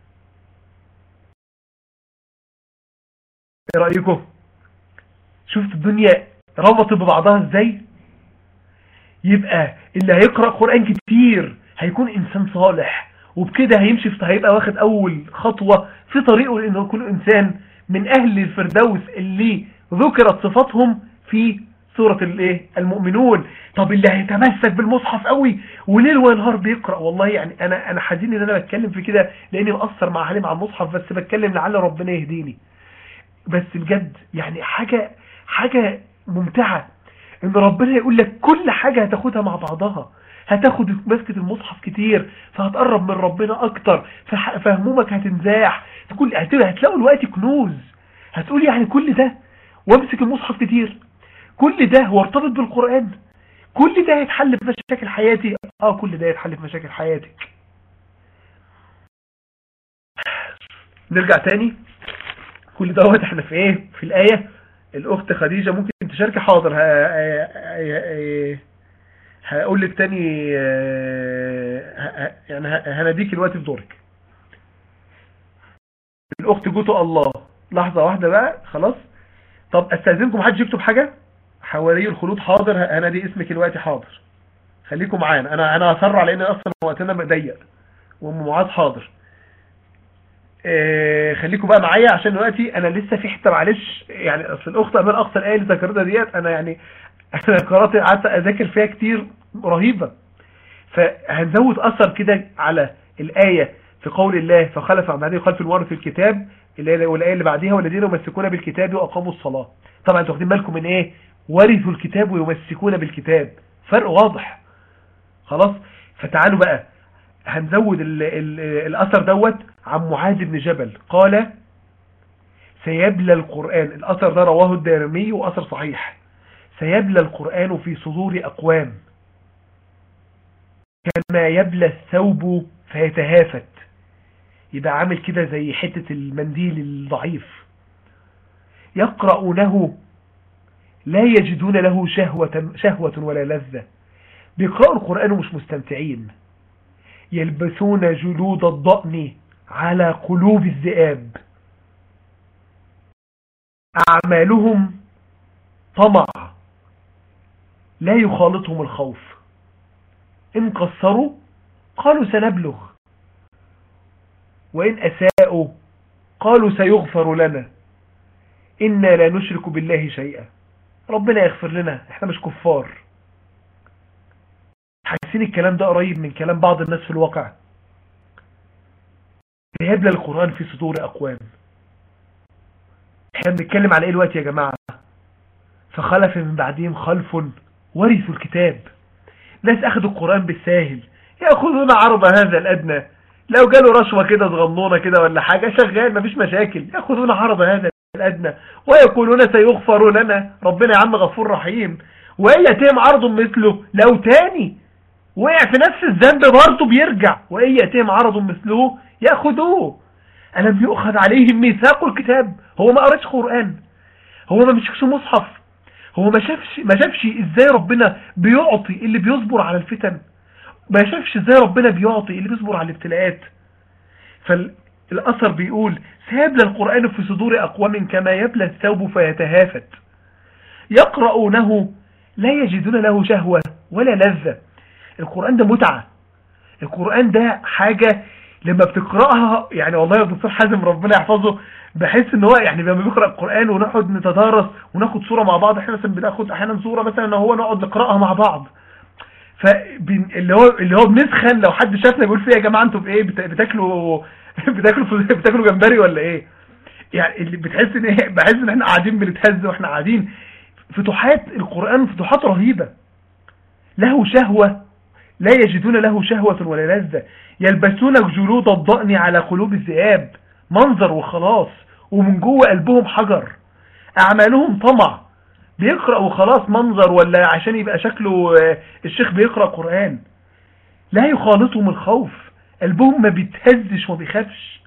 ايه رأيكم شفت الدنيا ربط ببعضها ازاي يبقى اللي هيقرأ قرآن كتير هيكون انسان صالح وبكده هيمشي في هيبقى واخد اول خطوة في طريقه لانه يكون انسان من اهل الفردوس اللي ذكرت صفاتهم في سورة الايه المؤمنون طب اللي هيتمسك بالمصحف قوي وليل ونهار بيقرأ والله يعني انا انا حزين ان انا بتكلم في كده لاني مقصر مع حالي مع المصحف بس بتكلم لعل ربنا يهديني بس بجد يعني حاجة حاجة ممتعة ان ربنا يقول لك كل حاجة هتاخدها مع بعضها هتاخد مسكة المصحف كتير فهتقرب من ربنا اكتر فهمومك هتنزاح تقول هتلاقوا الوقت كنوز هتقول يعني كل ده وامسك المصحف كتير كل ده وارتبط بالقرآن كل ده هيتحل في مشاكل حياتي اه كل ده هيتحل في مشاكل حياتك نرجع تاني كل دوت احنا في ايه في الآية الاخت خديجة ممكن تشاركي حاضر هقول لك تاني يعني هنديك الوقت في دورك الاخت جوتو الله لحظة واحدة بقى خلاص طب استاذنكم حد يكتب حاجة حواري الخلود حاضر انا دي اسمك الوقت حاضر خليكم معانا انا انا هسرع لان اصلا وقتنا ضيق وام معاذ حاضر آه خليكم بقى معايا عشان دلوقتي انا لسه في حته معلش يعني اصل الاخت امال اقصى الايه اللي ذكرتها ديت انا يعني انا قرات قعدت اذاكر فيها كتير رهيبه فهنزود اثر كده على الايه في قول الله فخلف عن بعده خلف الورث الكتاب والايه اللي بعديها والذين يمسكون بالكتاب واقاموا الصلاه طبعا انتوا واخدين بالكم من ايه ورثوا الكتاب ويمسكون بالكتاب فرق واضح خلاص فتعالوا بقى هنزود ال ال الاثر دوت عن معاذ بن جبل قال سيبلى القرآن الاثر ده رواه الدارمي واثر صحيح سيبلى القرآن في صدور اقوام كما يبلى الثوب فيتهافت يبقى عامل كده زي حتة المنديل الضعيف يقرؤونه لا يجدون له شهوة, شهوة ولا لذة بيقرأوا القرآن ومش مستمتعين يلبسون جلود الضأن على قلوب الذئاب أعمالهم طمع لا يخالطهم الخوف إن قصروا قالوا سنبلغ وإن أساءوا قالوا سيغفر لنا إنا لا نشرك بالله شيئا ربنا يغفر لنا احنا مش كفار حاسين الكلام ده قريب من كلام بعض الناس في الواقع يبلى القرآن في صدور أقوام كان بيتكلم على ايه الوقت يا جماعة فخلف من بعدهم خلف ورثوا الكتاب ناس اخذوا القرآن بالساهل يأخذون عرض هذا الأدنى لو جاله رشوة كده صغنونة كده ولا حاجة شغال مفيش مشاكل يأخذون عرض هذا الأدنى ويقولون سيغفر لنا ربنا يا عم غفور رحيم وإن يتم عرض مثله لو تاني وقع في نفس الذنب برضه بيرجع وإن يتم عرض مثله يأخذوه ألم يؤخذ عليهم ميثاق الكتاب هو ما قرأش قرآن هو ما مشكش مصحف هو ما شافش ما شافش ازاي ربنا بيعطي اللي بيصبر على الفتن ما شافش ازاي ربنا بيعطي اللي بيصبر على الابتلاءات فالأثر بيقول سيبلى القرآن في صدور أقوام كما يبلى الثوب فيتهافت يقرؤونه لا يجدون له شهوة ولا لذة القرآن ده متعة القرآن ده حاجة لما بتقرأها يعني والله يا دكتور حازم ربنا يحفظه بحس ان هو يعني لما بيقرأ القرآن ونقعد نتدارس وناخد صورة مع بعض احنا مثلا بناخد احيانا صورة مثلا ان هو نقعد نقرأها مع بعض فاللي هو اللي هو بنسخن لو حد شافنا بيقول فيه يا جماعه انتوا بايه بتاكلوا بتاكلوا بتاكلوا جمبري ولا ايه يعني اللي بتحس ان ايه بحس ان احنا قاعدين بنتهز واحنا قاعدين فتوحات القرآن فتوحات رهيبة له شهوة لا يجدون له شهوة ولا لذة يلبسون جلود الضأن على قلوب الذئاب منظر وخلاص ومن جوه قلبهم حجر أعمالهم طمع بيقرأ وخلاص منظر ولا عشان يبقى شكله الشيخ بيقرأ قرآن لا يخالطهم الخوف قلبهم ما بيتهزش وما بيخافش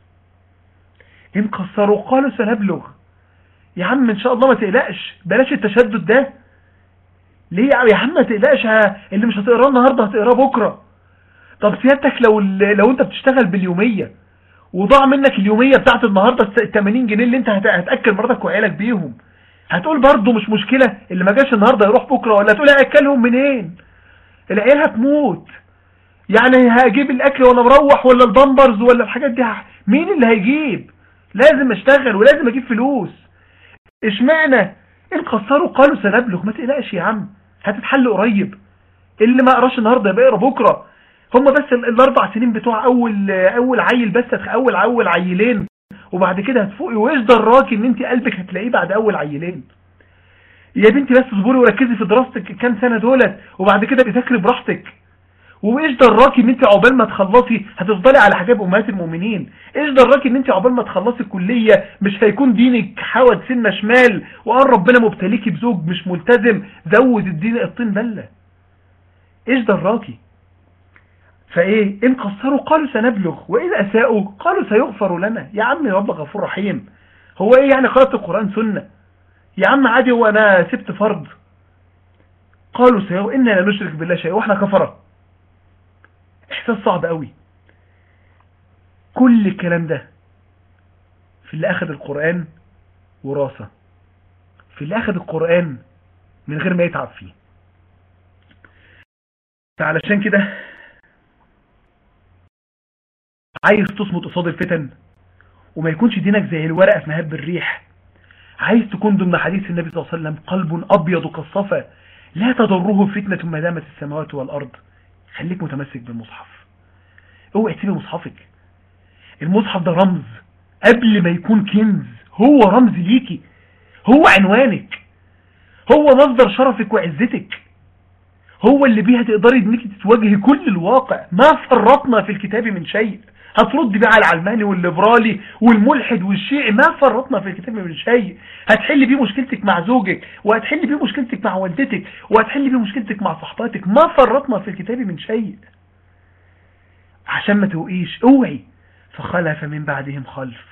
إن قصروا قالوا سنبلغ يا عم إن شاء الله ما تقلقش بلاش التشدد ده ليه يا عم ما تقلقش اللي مش هتقراه النهاردة هتقراه بكرة طب سيادتك لو لو انت بتشتغل باليومية وضاع منك اليومية بتاعت النهاردة ال 80 جنيه اللي انت هتأكل مراتك وعيالك بيهم هتقول برضه مش مشكلة اللي ما جاش النهاردة يروح بكرة ولا تقول هأكلهم منين العيال هتموت يعني هجيب الاكل وانا مروح ولا البامبرز ولا الحاجات دي مين اللي هيجيب لازم اشتغل ولازم اجيب فلوس اشمعنى ان قصروا قالوا سنبلغ ما تقلقش يا عم هتتحل قريب اللي ما قراش النهارده يبقى يقرا بكره هم بس الاربع سنين بتوع اول اول عيل بس اول اول عيلين وبعد كده هتفوقي وايش دراكي ان انت قلبك هتلاقيه بعد اول عيلين يا بنتي بس اصبري وركزي في دراستك كام سنه دولت وبعد كده بتذاكري براحتك وايش دراكي ان انت عقبال ما تخلصي هتفضلي على حجاب امهات المؤمنين ايش دراكي ان انت عقبال ما تخلصي الكليه مش هيكون دينك حود سنه شمال وقال ربنا مبتليكي بزوج مش ملتزم زود الدين الطين بله ايش دراكي فايه ان قصروا قالوا سنبلغ واذا اساءوا قالوا سيغفر لنا يا عم رب غفور رحيم هو ايه يعني قراءه القران سنه يا عم عادي هو انا سبت فرض قالوا سيغفر انا لا نشرك بالله شيء واحنا كفره احساس صعب قوي كل الكلام ده في اللي اخذ القرآن وراثة في اللي اخذ القرآن من غير ما يتعب فيه علشان كده عايز تصمت قصاد الفتن وما يكونش دينك زي الورقة في مهب الريح عايز تكون ضمن حديث النبي صلى الله عليه وسلم قلب أبيض كالصفا لا تضره فتنة ما دامت السماوات والأرض خليك متمسك بالمصحف اوعي تسيب مصحفك المصحف ده رمز قبل ما يكون كنز هو رمز ليكي هو عنوانك هو مصدر شرفك وعزتك هو اللي بيها تقدري انك تتواجهي كل الواقع ما فرطنا في الكتاب من شيء هترد بقى على العلماني والليبرالي والملحد والشيعي ما فرطنا في الكتاب من شيء هتحل بيه مشكلتك مع زوجك وهتحل بيه مشكلتك مع والدتك وهتحل بيه مشكلتك مع صحباتك ما فرطنا في الكتاب من شيء عشان ما توقيش اوعي فخلف من بعدهم خلف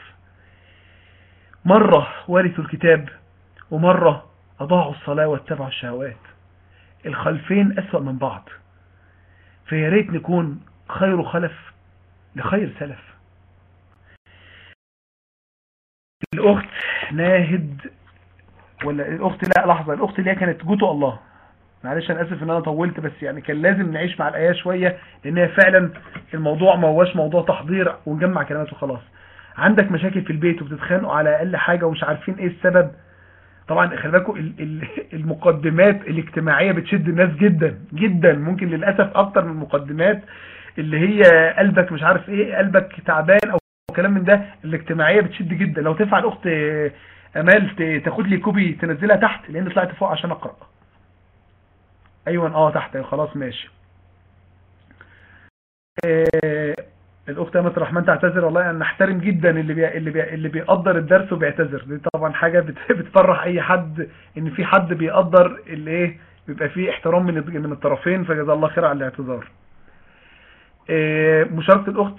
مرة ورثوا الكتاب ومرة أضاعوا الصلاة واتبعوا الشهوات الخلفين أسوأ من بعض فيا ريت نكون خير خلف لخير سلف الأخت ناهد ولا الأخت لا لحظة الأخت اللي هي كانت جوتو الله معلش أنا أسف إن أنا طولت بس يعني كان لازم نعيش مع الآية شوية لأن هي فعلا الموضوع ما هوش موضوع تحضير ونجمع كلمات وخلاص عندك مشاكل في البيت وبتتخانقوا على أقل حاجة ومش عارفين إيه السبب طبعا خلي بالكم المقدمات الاجتماعية بتشد الناس جدا جدا ممكن للأسف أكتر من المقدمات اللي هي قلبك مش عارف ايه قلبك تعبان او كلام من ده الاجتماعية بتشد جدا لو تنفع الاخت امال ت- تاخد لي كوبي تنزلها تحت لان طلعت فوق عشان اقرا ايوه اه تحت أيوة خلاص ماشي آه، الاخت امة الرحمن تعتذر والله انا نحترم جدا اللي بي... اللي بي... اللي بيقدر الدرس وبيعتذر دي طبعا حاجه بت... بتفرح اي حد ان في حد بيقدر اللي ايه بيبقى فيه احترام من من الطرفين فجزا الله خير على الاعتذار آه، مشاركه الاخت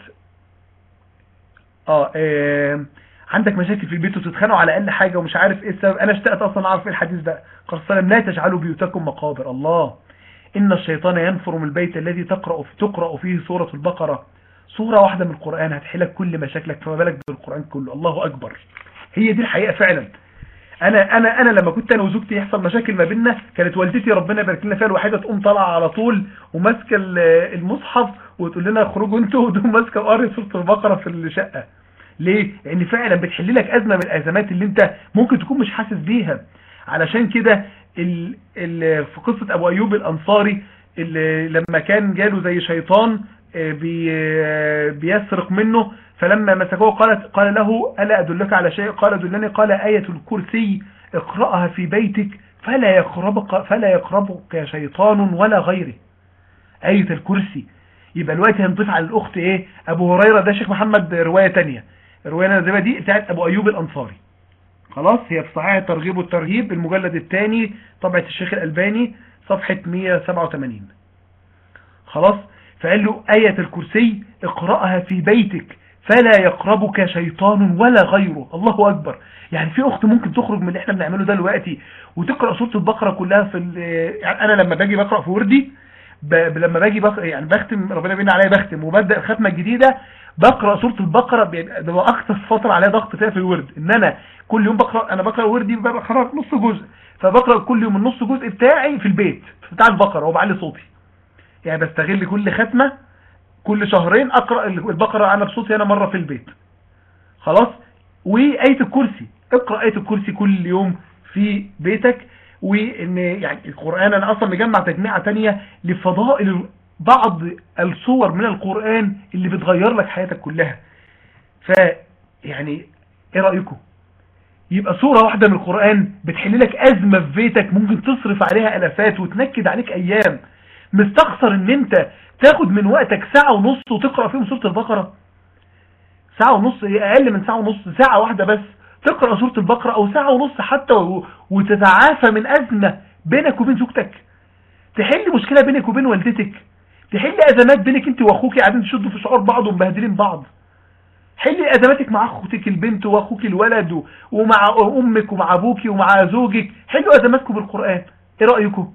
اه آه، عندك مشاكل في البيت وتتخانقوا على اقل حاجه ومش عارف ايه السبب انا اشتقت اصلا اعرف ايه الحديث ده قال صلى الله عليه وسلم لا تجعلوا بيوتكم مقابر الله ان الشيطان ينفر من البيت الذي تقرا تقرا فيه سوره البقره سوره واحده من القران هتحلك كل مشاكلك فما بالك بالقران كله الله اكبر هي دي الحقيقه فعلا انا انا انا لما كنت انا وزوجتي يحصل مشاكل ما بيننا كانت والدتي ربنا يبارك لنا فيها الوحيده تقوم طالعه على طول وماسكه ال- المصحف وتقول لنا اخرجوا انتوا وتقوم ماسكه وقاري سوره البقره في الشقه ليه؟ لان فعلا بتحل لك ازمه من الازمات اللي انت ممكن تكون مش حاسس بيها علشان كده ال... ال... في قصه ابو ايوب الانصاري اللي لما كان جاله زي شيطان آه، بي... آه، بيسرق منه فلما مسكوه قالت قال له الا ادلك على شيء قال دلني قال ايه الكرسي اقراها في بيتك فلا يقربك فلا يقربك شيطان ولا غيره آية الكرسي يبقى الوقت هنضيف على الأخت إيه أبو هريرة ده شيخ محمد رواية تانية الرواية اللي نازلها دي بتاعت أبو أيوب الأنصاري خلاص هي في صحيح الترغيب والترهيب المجلد الثاني طبعة الشيخ الألباني صفحة 187 خلاص فقال له آية الكرسي اقرأها في بيتك فلا يقربك شيطان ولا غيره الله أكبر يعني في أخت ممكن تخرج من اللي احنا بنعمله ده دلوقتي وتقرأ سورة البقرة كلها في ال- يعني أنا لما باجي بقرأ في وردي ب... ب- لما باجي بق... يعني بختم ربنا بينا عليا بختم وببدا الختمه الجديده بقرا سوره البقره بيبقى ده اكتر فتره عليا ضغط فيها في الورد ان انا كل يوم بقرا انا بقرا وردي بقرا نص جزء فبقرا كل يوم النص جزء بتاعي في البيت بتاع البقره وبعلي صوتي يعني بستغل كل ختمه كل شهرين اقرا البقره انا بصوتي انا مره في البيت خلاص وايه الكرسي اقرا ايه الكرسي كل يوم في بيتك وان يعني القران انا اصلا مجمع تجميعه تانية لفضائل بعض الصور من القران اللي بتغير لك حياتك كلها ف يعني ايه رايكم يبقى صورة واحدة من القرآن بتحل لك أزمة في بيتك ممكن تصرف عليها ألفات وتنكد عليك أيام مستخسر ان انت تاخد من وقتك ساعة ونص وتقرأ فيهم سورة البقرة ساعة ونص هي أقل من ساعة ونص ساعة واحدة بس تقرأ سورة البقرة أو ساعة ونص حتى و- وتتعافى من أزمة بينك وبين زوجتك تحل مشكلة بينك وبين والدتك تحل أزمات بينك أنت وأخوك قاعدين تشدوا في شعور بعض ومبهدلين بعض حلي أزماتك مع أختك البنت وأخوك الولد و- ومع أمك ومع أبوك ومع زوجك حلوا أزماتكم بالقرآن إيه رأيكم؟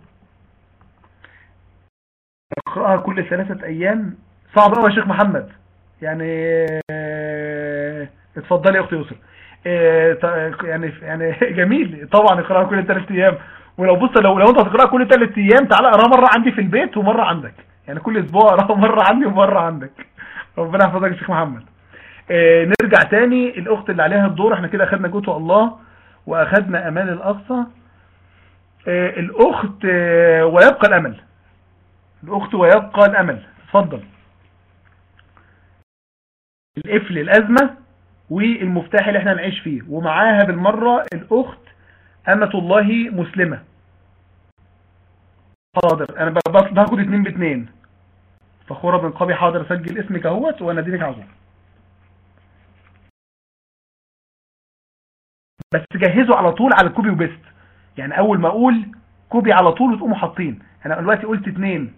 اقرأها كل ثلاثة أيام صعب قوي يا شيخ محمد يعني آه، اتفضلي يا أختي يسرا آه، ط- يعني يعني جميل طبعا اقرأها كل ثلاث أيام ولو بص لو لو أنت هتقرأها كل ثلاث أيام تعالى اقراها مرة عندي في البيت ومرة عندك يعني كل أسبوع اقراها مرة عندي ومرة عندك ربنا يحفظك يا شيخ محمد آه، نرجع تاني الأخت اللي عليها الدور احنا كده أخدنا جوته الله وأخدنا أمان الأقصى آه، الأخت آه، ويبقى الأمل الأخت ويبقى الأمل اتفضل القفل الأزمة والمفتاح اللي احنا نعيش فيه ومعاها بالمرة الأخت أمة الله مسلمة حاضر أنا ب- بس- باخد اتنين باتنين فخورة بن قبي حاضر سجل اسمك اهوت وأنا اديلك عزوم بس جهزوا على طول على الكوبي وبيست يعني أول ما أقول كوبي على طول وتقوموا حاطين أنا دلوقتي قلت اتنين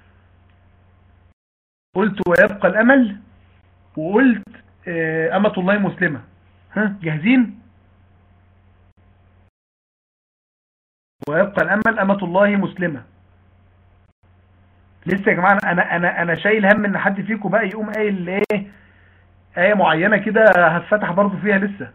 قلت ويبقى الأمل وقلت آه، أمة الله مسلمة ها جاهزين ويبقى الأمل أمة الله مسلمة لسه يا جماعة أنا أنا أنا شايل هم إن حد فيكم بقى يقوم قايل إيه آية معينة كده هفتح برضه فيها لسه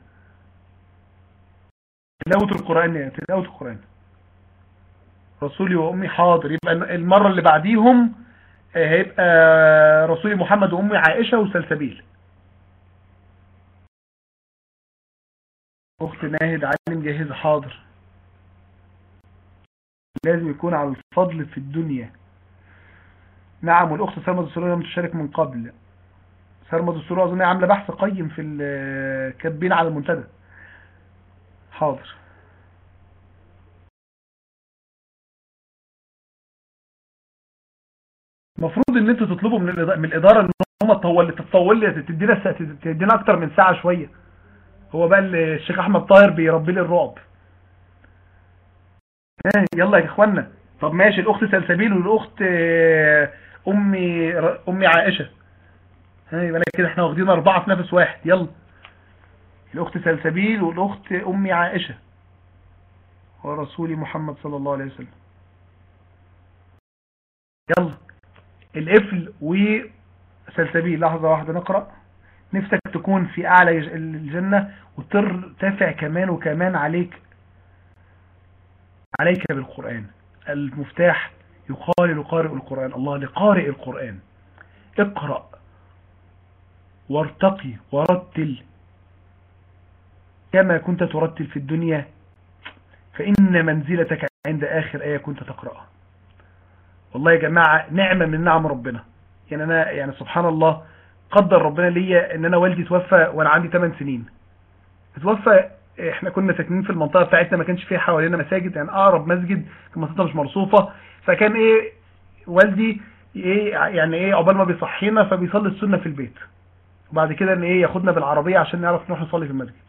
تلاوة القرآن يعني تلاوة القرآن رسولي وأمي حاضر يبقى المرة اللي بعديهم آه، هيبقى رسولي محمد وأمي عائشة وسلسبيل أخت ناهد علي مجهزة حاضر لازم يكون على الفضل في الدنيا نعم والأخت سرمد السرور لم تشارك من قبل سرمد السرور أظن هي عاملة بحث قيم في ال- كاتبين على المنتدى حاضر المفروض ان انتوا تطلبوا من الإدارة, من الإدارة ان هم تطول تطول لي تدينا تدينا اكتر من ساعة شوية هو بقى الشيخ احمد طاهر بيربي لي الرعب يلا يا اخوانا طب ماشي الاخت سلسبيل والاخت امي امي عائشة ها يبقى كده احنا واخدين اربعة في نفس واحد يلا الاخت سلسبيل والاخت امي عائشة ورسول محمد صلى الله عليه وسلم يلا القفل وسلسبيل لحظة واحدة نقرأ نفسك تكون في اعلى الجنة وترتفع كمان وكمان عليك عليك بالقرآن المفتاح يقال لقارئ القرآن الله لقارئ القرآن اقرأ وارتقي ورتل كما كنت ترتل في الدنيا فإن منزلتك عند آخر آية كنت تقرأها والله يا جماعة نعمة من نعم ربنا يعني أنا يعني سبحان الله قدر ربنا ليا ان انا والدي توفى وانا عندي 8 سنين توفى احنا كنا ساكنين في المنطقة بتاعتنا ما كانش فيها حوالينا مساجد يعني اقرب مسجد المنطقة مش مرصوفة فكان ايه والدي ايه يعني ايه عقبال ما بيصحينا فبيصلي السنة في البيت وبعد كده ان ايه ياخدنا بالعربية عشان نعرف نروح نصلي في المسجد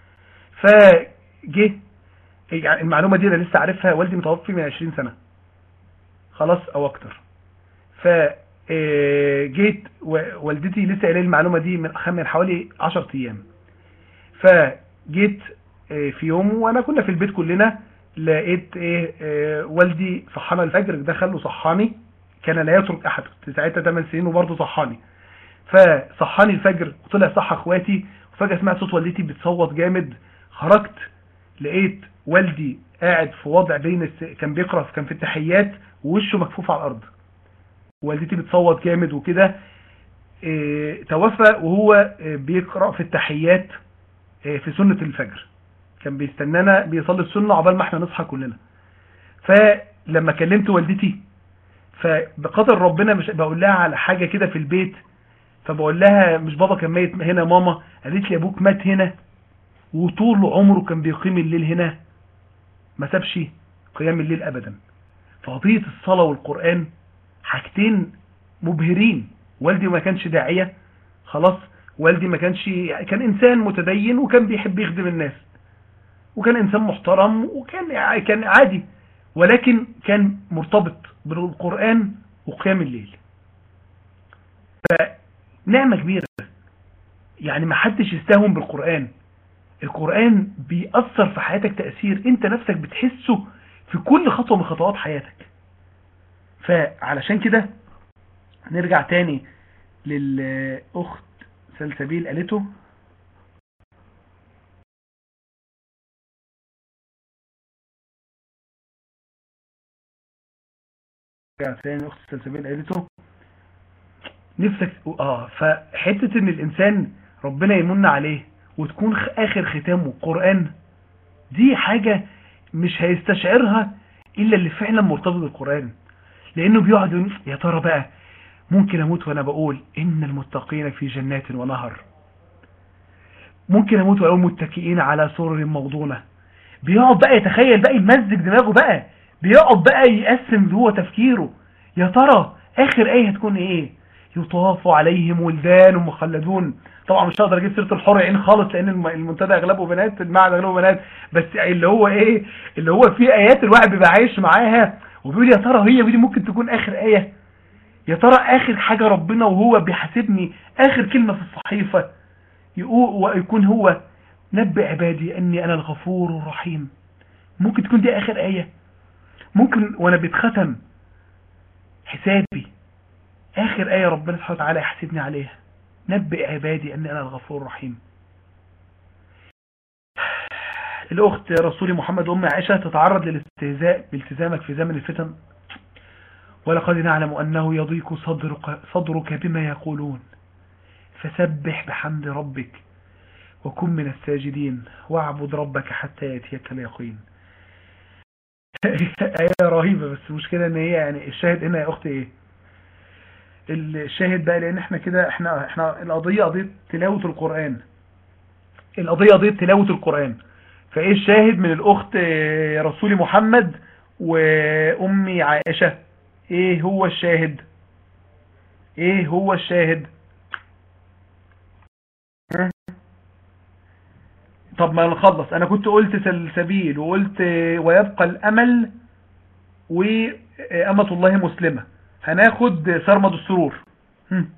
فجه يعني المعلومة دي انا لسه عارفها والدي متوفي من 20 سنة خلاص او اكتر ف جيت والدتي لسه قايله المعلومة دي من من حوالي 10 ايام فجيت في يوم وانا كنا في البيت كلنا لقيت ايه والدي صحانا الفجر دخل وصحاني كان لا يترك احد كنت ساعتها 8 سنين وبرضه صحاني فصحاني الفجر وطلع صح اخواتي وفجأة سمعت صوت والدتي بتصوت جامد خرجت لقيت والدي قاعد في وضع بين الس... كان بيقرأ كان في التحيات ووشه مكفوف على الارض والدتي بتصوت جامد وكده اه توفى وهو اه بيقرأ في التحيات اه في سنة الفجر كان بيستنانا بيصلي السنة عقبال ما احنا نصحى كلنا فلما كلمت والدتي فبقدر ربنا مش بقول لها على حاجة كده في البيت فبقول لها مش بابا كان ميت هنا ماما قالت لي ابوك مات هنا وطول عمره كان بيقيم الليل هنا ما سابش قيام الليل ابدا فقضية الصلاة والقرآن حاجتين مبهرين والدي ما كانش داعية خلاص والدي ما كانش كان انسان متدين وكان بيحب يخدم الناس وكان انسان محترم وكان كان عادي ولكن كان مرتبط بالقرآن وقيام الليل فنعمة كبيرة يعني ما حدش يستهون بالقرآن القرآن بيأثر في حياتك تأثير انت نفسك بتحسه في كل خطوة من خطوات حياتك فعلشان كده نرجع تاني للأخت سلسبيل قالته نرجع تاني أخت سلسبيل قالته نفسك اه فحتة ان الانسان ربنا يمن عليه وتكون اخر ختامه قرآن دي حاجة مش هيستشعرها الا اللي فعلا مرتبط بالقرآن لانه بيقعد يقول يا ترى بقى ممكن اموت وانا بقول ان المتقين في جنات ونهر ممكن اموت واقول متكئين على سرر موضونة بيقعد بقى يتخيل بقى يمزج دماغه بقى بيقعد بقى يقسم هو تفكيره يا ترى اخر ايه هتكون ايه يطاف عليهم ولدان مخلدون طبعا مش هقدر اجيب سيره الحور عين خالص لان المنتدى اغلبه بنات المعهد اغلبه بنات بس اللي هو ايه اللي هو في ايات الواحد بيبقى عايش معاها وبيقول يا ترى هي دي ممكن تكون اخر ايه يا ترى اخر حاجه ربنا وهو بيحاسبني اخر كلمه في الصحيفه ويكون هو نبئ عبادي اني انا الغفور الرحيم ممكن تكون دي اخر ايه ممكن وانا بيتختم حسابي اخر ايه ربنا سبحانه وتعالى يحاسبني عليها نبئ عبادي اني انا الغفور الرحيم الاخت رسول محمد ام عائشة تتعرض للاستهزاء بالتزامك في زمن الفتن ولقد نعلم انه يضيق صدرك, صدرك بما يقولون فسبح بحمد ربك وكن من الساجدين واعبد ربك حتى يأتيك اليقين آية رهيبة بس المشكلة ان هي يعني الشاهد هنا يا اختي ايه الشاهد بقى لان احنا كده احنا احنا القضية قضية تلاوة القرآن القضية قضية تلاوة القرآن فايه الشاهد من الاخت آه، رسول محمد وامي عائشة ايه هو الشاهد ايه هو الشاهد ها؟ طب ما نخلص انا كنت قلت سلسبيل وقلت آه، ويبقى الامل وأمة الله مسلمة هناخد سرمد السرور هم.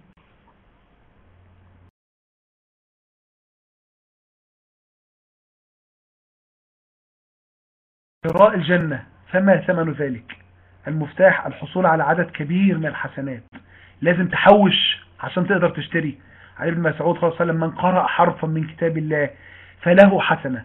قراء الجنة فما ثمن ذلك المفتاح الحصول على عدد كبير من الحسنات لازم تحوش عشان تقدر تشتري علي بن مسعود صلى الله عليه وسلم من قرأ حرفا من كتاب الله فله حسنة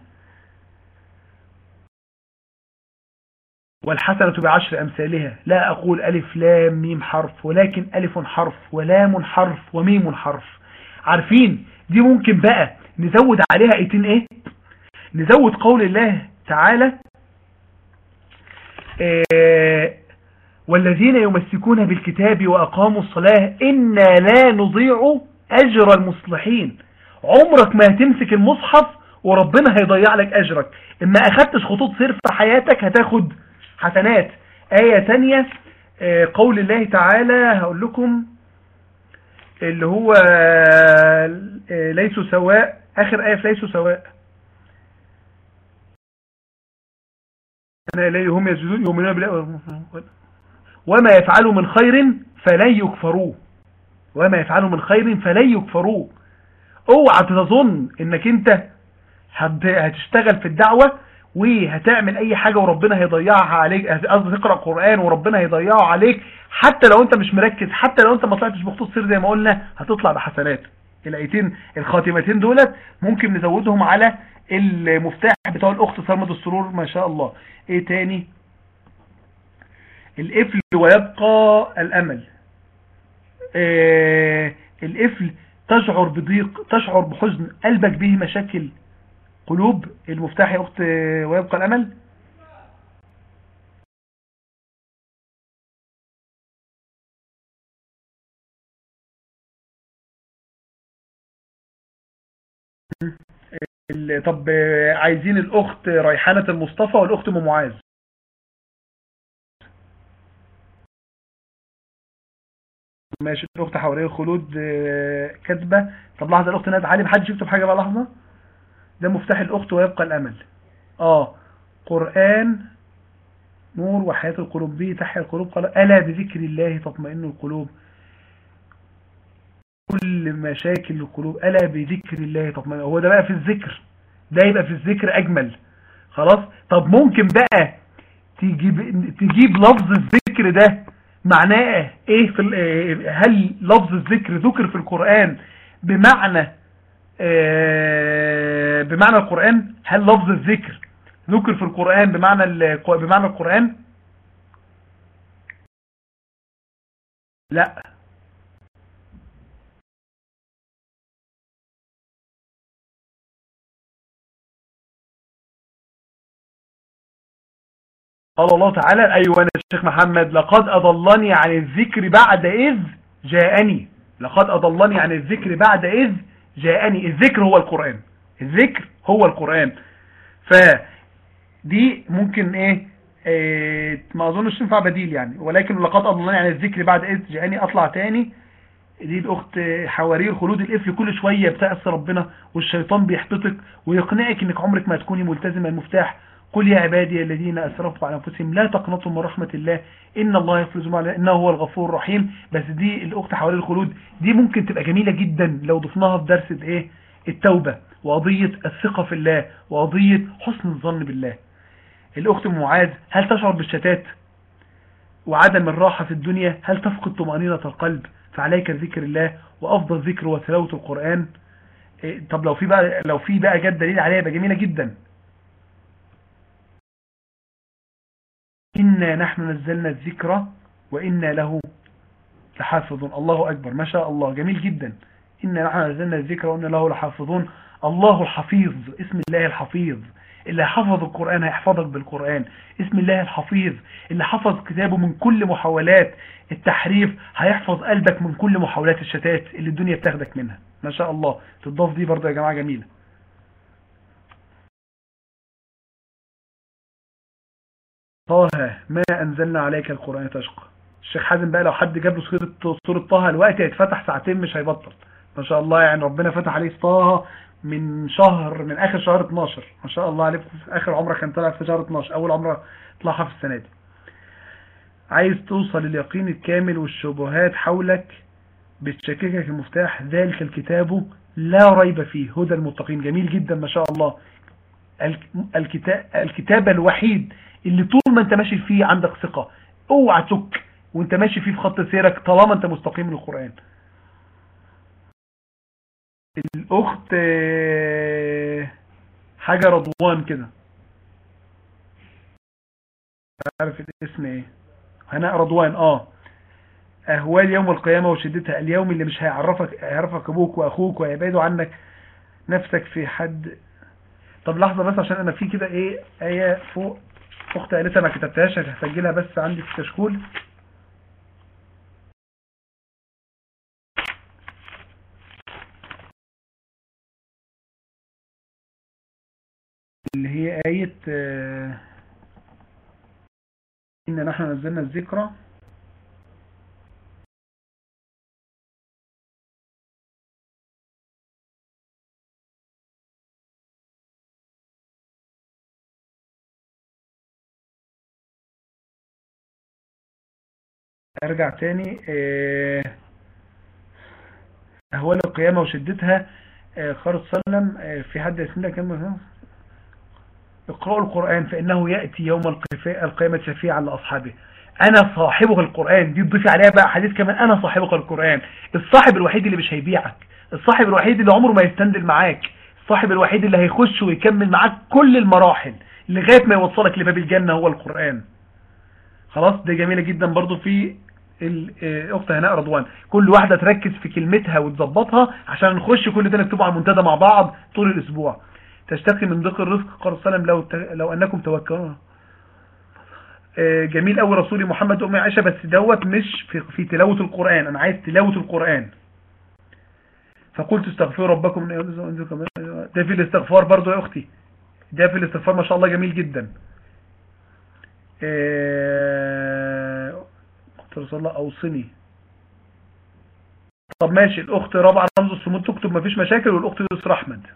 والحسنة بعشر أمثالها لا أقول ألف لام ميم حرف ولكن ألف حرف ولام حرف وميم حرف عارفين دي ممكن بقى نزود عليها ايتين ايه نزود قول الله تعالى آه والذين يمسكون بالكتاب وأقاموا الصلاة إنا لا نضيع أجر المصلحين عمرك ما هتمسك المصحف وربنا هيضيع لك أجرك إما أخدتش خطوط سير في حياتك هتاخد حسنات آية تانية آه قول الله تعالى هقول لكم اللي هو آه ليسوا سواء آخر آية في ليسوا سواء أنا إليه هم يسجدون يؤمنون بالله وما يفعلوا من خير فلن يكفروه وما يفعلوا من خير فلن يكفروه اوعى تظن انك انت هتشتغل في الدعوة وهتعمل اي حاجة وربنا هيضيعها عليك قصدي تقرأ قرآن وربنا هيضيعه عليك حتى لو انت مش مركز حتى لو انت ما طلعتش بخطوط سير زي ما قلنا هتطلع بحسنات الايتين الخاتمتين دولت ممكن نزودهم على المفتاح بتاع الاخت صرمد السرور ما شاء الله ايه تاني القفل ويبقى الامل آه القفل تشعر بضيق تشعر بحزن قلبك به مشاكل قلوب المفتاح يا اخت ويبقى الامل طب عايزين الاخت ريحانة المصطفى والاخت ام معاذ ماشي الاخت حواليه الخلود كاتبه طب لحظه الاخت نادى علي محدش يكتب حاجه بقى لحظه ده مفتاح الاخت ويبقى الامل اه قران نور وحياه القلوب به تحيا القلوب قال الا بذكر الله تطمئن القلوب كل مشاكل القلوب الا بذكر الله تطمئن هو ده بقى في الذكر ده يبقى في الذكر اجمل خلاص طب ممكن بقى تجيب تجيب لفظ الذكر ده معناه ايه في هل لفظ الذكر ذكر في القرآن بمعنى بمعنى القرآن هل لفظ الذكر ذكر في القرآن بمعنى بمعنى القرآن لا قال الله تعالى أيوة أنا الشيخ محمد لقد أضلني عن الذكر بعد إذ جاءني لقد أضلني عن الذكر بعد إذ جاءني الذكر هو القرآن الذكر هو القرآن فدي ممكن إيه, إيه ما أظنش تنفع بديل يعني ولكن لقد أضلني عن الذكر بعد إذ جاءني أطلع تاني دي الأخت حواري الخلود القفل كل شوية بتأس ربنا والشيطان بيحبطك ويقنعك إنك عمرك ما تكوني ملتزمة المفتاح قل يا عبادي الذين أسرفوا على أنفسهم لا تقنطوا من رحمة الله إن الله يغفر الذنوب إنه هو الغفور الرحيم بس دي الأخت حوالي الخلود دي ممكن تبقى جميلة جدا لو ضفناها في درس إيه التوبة وقضية الثقة في الله وقضية حسن الظن بالله الأخت معاذ هل تشعر بالشتات وعدم الراحة في الدنيا هل تفقد طمأنينة القلب فعليك ذكر الله وأفضل ذكر وتلاوة القرآن إيه طب لو في بقى لو في بقى جد دليل عليها يبقى جميلة جدا إنا نحن نزلنا الذكر وإنا له لحافظون الله أكبر ما شاء الله جميل جدا إنا نحن نزلنا الذكر وإنا له لحافظون الله الحفيظ اسم الله الحفيظ اللي حفظ القرآن هيحفظك بالقرآن اسم الله الحفيظ اللي حفظ كتابه من كل محاولات التحريف هيحفظ قلبك من كل محاولات الشتات اللي الدنيا بتاخدك منها ما شاء الله تضاف دي برضه يا جماعة جميلة طه ما أنزلنا عليك القرآن تشقى الشيخ حازم بقى لو حد جاب له سورة سورة طه الوقت هيتفتح ساعتين مش هيبطل ما شاء الله يعني ربنا فتح عليه طه من شهر من آخر شهر 12 ما شاء الله عليك في آخر عمره كان طلع في شهر 12 أول عمره طلعها في السنة دي عايز توصل لليقين الكامل والشبهات حولك بتشككك المفتاح ذلك الكتاب لا ريب فيه هدى المتقين جميل جدا ما شاء الله الكتاب, الكتاب الوحيد اللي طول ما انت ماشي فيه عندك ثقة اوعى تك وانت ماشي فيه في خط سيرك طالما انت مستقيم للقرآن الاخت حاجة رضوان كده عارف الاسم ايه هناء رضوان اه اهوال يوم القيامة وشدتها اليوم اللي مش هيعرفك هيعرفك ابوك واخوك ويبعدوا عنك نفسك في حد طب لحظة بس عشان انا في كده ايه ايه فوق اختي قالتها ما كتبتهاش هسجلها بس عندي في كشكول اللي هي آية إن نحن نزلنا الذكرى ارجع تاني اهوال القيامة وشدتها خالد سلم في حد اسمه كلمة اقرأوا القرآن فإنه يأتي يوم القيامة شفيعا لأصحابه أنا صاحبك القرآن دي تضيفي عليها بقى حديث كمان أنا صاحبك القرآن الصاحب الوحيد اللي مش هيبيعك الصاحب الوحيد اللي عمره ما يستندل معاك الصاحب الوحيد اللي هيخش ويكمل معاك كل المراحل لغاية ما يوصلك لباب الجنة هو القرآن خلاص ده جميلة جدا برضو في الاخت هناء رضوان كل واحدة تركز في كلمتها وتظبطها عشان نخش كل ده نكتبه على المنتدى مع بعض طول الاسبوع تشتكي من ضيق الرزق قال صلى الله عليه وسلم لو, لو انكم توكلون جميل قوي رسولي محمد امي عائشة بس دوت مش في, في تلاوة القرآن انا عايز تلاوة القرآن فقلت استغفروا ربكم ده في الاستغفار برضو يا اختي ده في الاستغفار ما شاء الله جميل جدا رسول الله اوصني طب ماشي الاخت رابعه رمز الصمود تكتب مفيش مشاكل والاخت يسرى احمد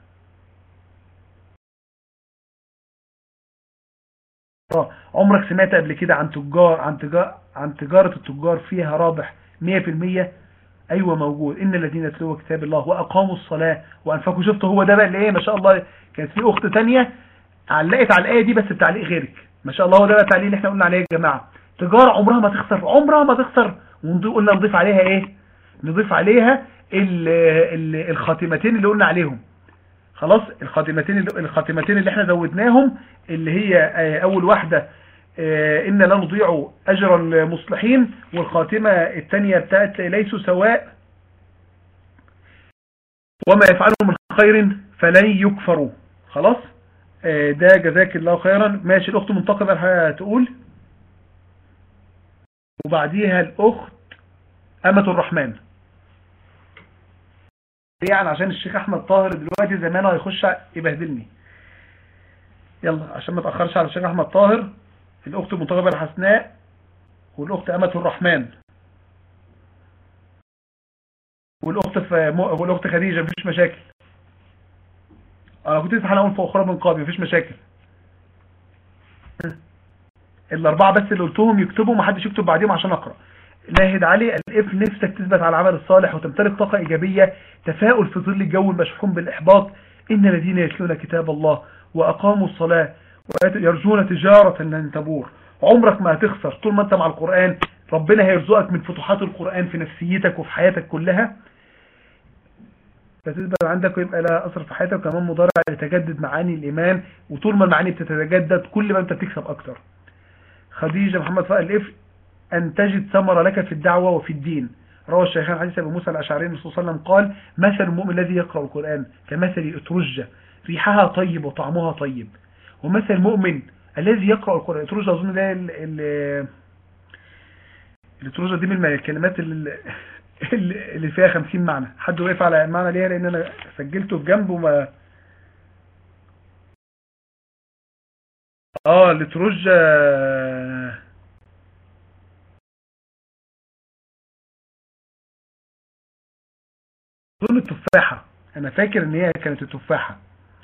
عمرك سمعت قبل كده عن تجار عن تجار عن تجارة التجار فيها رابح 100% ايوه موجود ان الذين يتلوا كتاب الله واقاموا الصلاة وانفقوا شفتوا هو ده بقى اللي ايه ما شاء الله كانت في اخت تانية علقت على الايه دي بس بتعليق غيرك ما شاء الله هو ده بقى التعليق اللي احنا قلنا عليه يا جماعه تجارة عمرها ما تخسر عمرها ما تخسر وقلنا نضيف عليها ايه نضيف عليها ال ال الخاتمتين اللي قلنا عليهم خلاص الخاتمتين اللي الخاتمتين اللي احنا زودناهم اللي هي اول واحدة ان لا نضيع اجر المصلحين والخاتمة الثانية بتاعت ليسوا سواء وما يفعلوا من خير فلن يكفروا خلاص ده جزاك الله خيرا ماشي الاخت منتقبة هتقول وبعديها الأخت أمة الرحمن يعني عشان الشيخ أحمد طاهر دلوقتي زمانه هيخش يبهدلني يلا عشان ما تأخرش على الشيخ أحمد طاهر الأخت المنتخبة الحسناء والأخت أمة الرحمن والأخت ف... والأخت خديجة مفيش مشاكل أنا كنت لسه هنقول فوق أخرى من قابل مفيش مشاكل الاربعه بس اللي قلتهم يكتبوا ما حدش يكتب بعديهم عشان اقرا ناهد علي الاف نفسك تثبت على العمل الصالح وتمتلك طاقه ايجابيه تفاؤل في ظل الجو المشحون بالاحباط ان الذين يتلون كتاب الله واقاموا الصلاه ويرجون تجاره لن تبور عمرك ما هتخسر طول ما انت مع القران ربنا هيرزقك من فتوحات القران في نفسيتك وفي حياتك كلها فتثبت عندك ويبقى لها اثر في حياتك وكمان مضارع يتجدد معاني الايمان وطول ما المعاني بتتجدد كل ما انت بتكسب اكتر خديجة محمد فائل الإف أن تجد ثمرة لك في الدعوة وفي الدين روى الشيخان حديث أبو موسى الأشعري الرسول صلى الله عليه وسلم قال مثل المؤمن الذي يقرأ القرآن كمثل أترجة ريحها طيب وطعمها طيب ومثل المؤمن الذي يقرأ القرآن أترجة أظن ده الأترجة دي من الكلمات اللي, اللي فيها خمسين معنى حد وقف على معنى ليها لأن أنا سجلته في جنبه ما اه لترج اظن التفاحة انا فاكر ان هي كانت التفاحة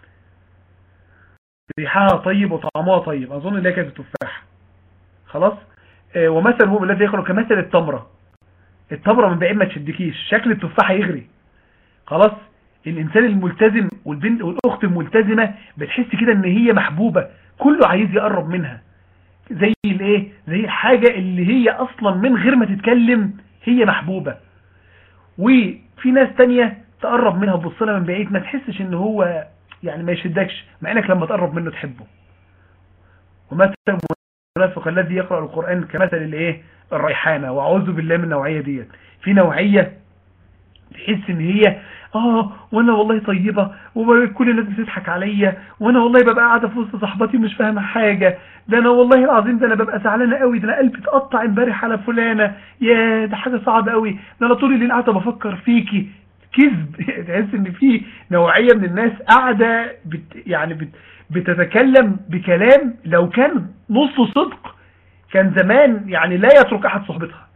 ريحها طيب وطعمها طيب اظن ان هي كانت التفاحة خلاص آه ومثل هو الذي يخرج كمثل التمرة التمرة من بعيد ما تشدكيش شكل التفاحة يغري خلاص الانسان الملتزم والبنت والاخت الملتزمة بتحس كده ان هي محبوبة كله عايز يقرب منها زي الايه زي الحاجة اللي هي اصلا من غير ما تتكلم هي محبوبة وفي ناس تانية تقرب منها تبص لها من بعيد ما تحسش ان هو يعني ما يشدكش مع انك لما تقرب منه تحبه ومثل المنافق الذي يقرأ القرآن كمثل الايه الريحانة واعوذ بالله من النوعية ديت في نوعية تحس ان هي اه وانا والله طيبة وكل الناس بتضحك عليا وانا والله ببقى قاعدة في وسط صاحباتي مش فاهمة حاجة ده انا والله العظيم ده انا ببقى زعلانة قوي ده انا قلبي اتقطع امبارح على فلانة يا ده حاجة صعبة قوي ده انا طول الليل قاعدة بفكر فيكي كذب تحس ان في نوعية من الناس قاعدة بت يعني بت بتتكلم بكلام لو كان نصه صدق كان زمان يعني لا يترك احد صحبتها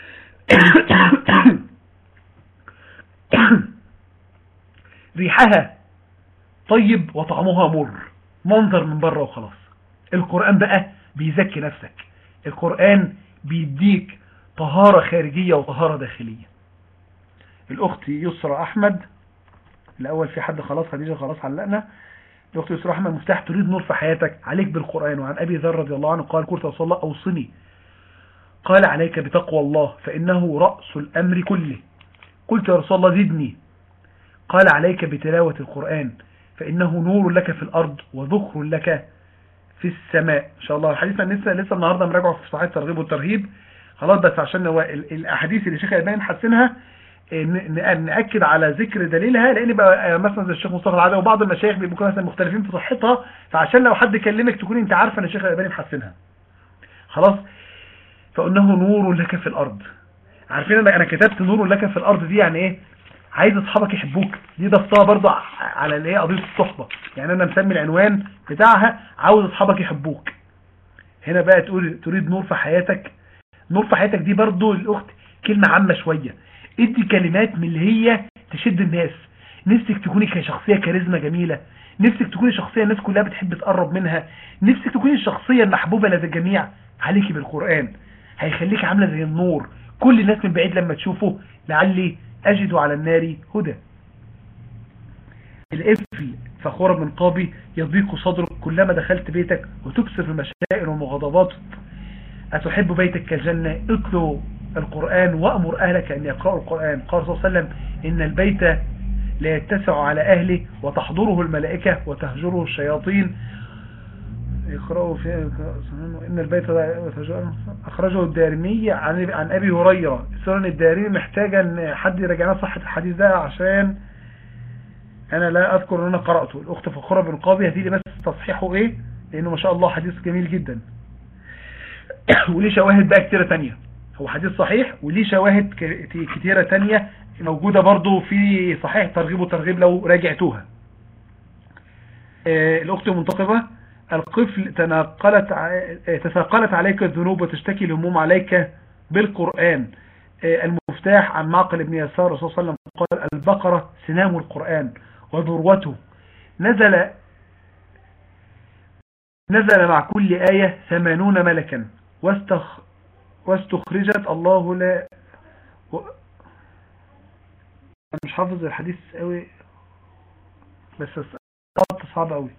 ريحها طيب وطعمها مر منظر من بره وخلاص القرآن بقى بيزكي نفسك القرآن بيديك طهارة خارجية وطهارة داخلية الأخت يسرى أحمد الأول في حد خلاص خديجة خلاص علقنا الأخت يسرى أحمد مفتاح تريد نور في حياتك عليك بالقرآن وعن أبي ذر رضي الله عنه قال قلت رسول الله أوصني قال عليك بتقوى الله فإنه رأس الأمر كله قلت يا رسول الله زدني قال عليك بتلاوة القرآن فإنه نور لك في الأرض وذخر لك في السماء إن شاء الله الحديث لسه لسه النهاردة مراجعه في صحيح الترغيب والترهيب خلاص بس عشان هو الأحاديث اللي شيخ الألباني حسنها نأكد على ذكر دليلها لأن بقى مثلا زي الشيخ مصطفى العدوي وبعض المشايخ بيبقوا مثلا مختلفين في صحتها فعشان لو حد كلمك تكون انت عارفه ان الشيخ الألباني محسنها خلاص فإنه نور لك في الأرض عارفين انا كتبت نور لك في الأرض دي يعني ايه عايز اصحابك يحبوك دي ضفتها برضو على الايه قضيه الصحبه يعني انا مسمي العنوان بتاعها عاوز اصحابك يحبوك هنا بقى تقول تريد نور في حياتك نور في حياتك دي برضو الاخت كلمه عامه شويه ادي كلمات من اللي هي تشد الناس نفسك تكوني كشخصيه كاريزما جميله نفسك تكوني شخصيه الناس كلها بتحب تقرب منها نفسك تكوني الشخصيه المحبوبه لدى الجميع عليكي بالقران هيخليك عامله زي النور كل الناس من بعيد لما تشوفه لعلي أجد على النار هدى القفل فخورة من قابي يضيق صدرك كلما دخلت بيتك وتكسر المشاعر والمغاضبات أتحب بيتك كالجنة اتلو القرآن وأمر أهلك أن يقرأوا القرآن قال صلى الله عليه وسلم إن البيت لا يتسع على أهله وتحضره الملائكة وتهجره الشياطين يقرأوا في إن البيت أخرجه الدارمي عن عن أبي هريرة سنن الدارمي محتاجة أن حد يراجعنا صحة الحديث ده عشان أنا لا أذكر أن أنا قرأته الأخت فخورة بن قاضي هدي لي بس تصحيحه إيه لأنه ما شاء الله حديث جميل جدا وليه شواهد بقى كتيرة تانية هو حديث صحيح وليه شواهد كتيرة تانية موجودة برضو في صحيح ترغيب وترغيب لو راجعتوها الأخت المنتقبة القفل تنقلت تثقلت عليك الذنوب وتشتكي الهموم عليك بالقرآن المفتاح عن معقل ابن يسار الرسول صلى الله عليه وسلم قال البقرة سنام القرآن وذروته نزل نزل مع كل آية ثمانون ملكا واستخ واستخرجت الله لا و... أنا مش حافظ الحديث قوي بس صعب قوي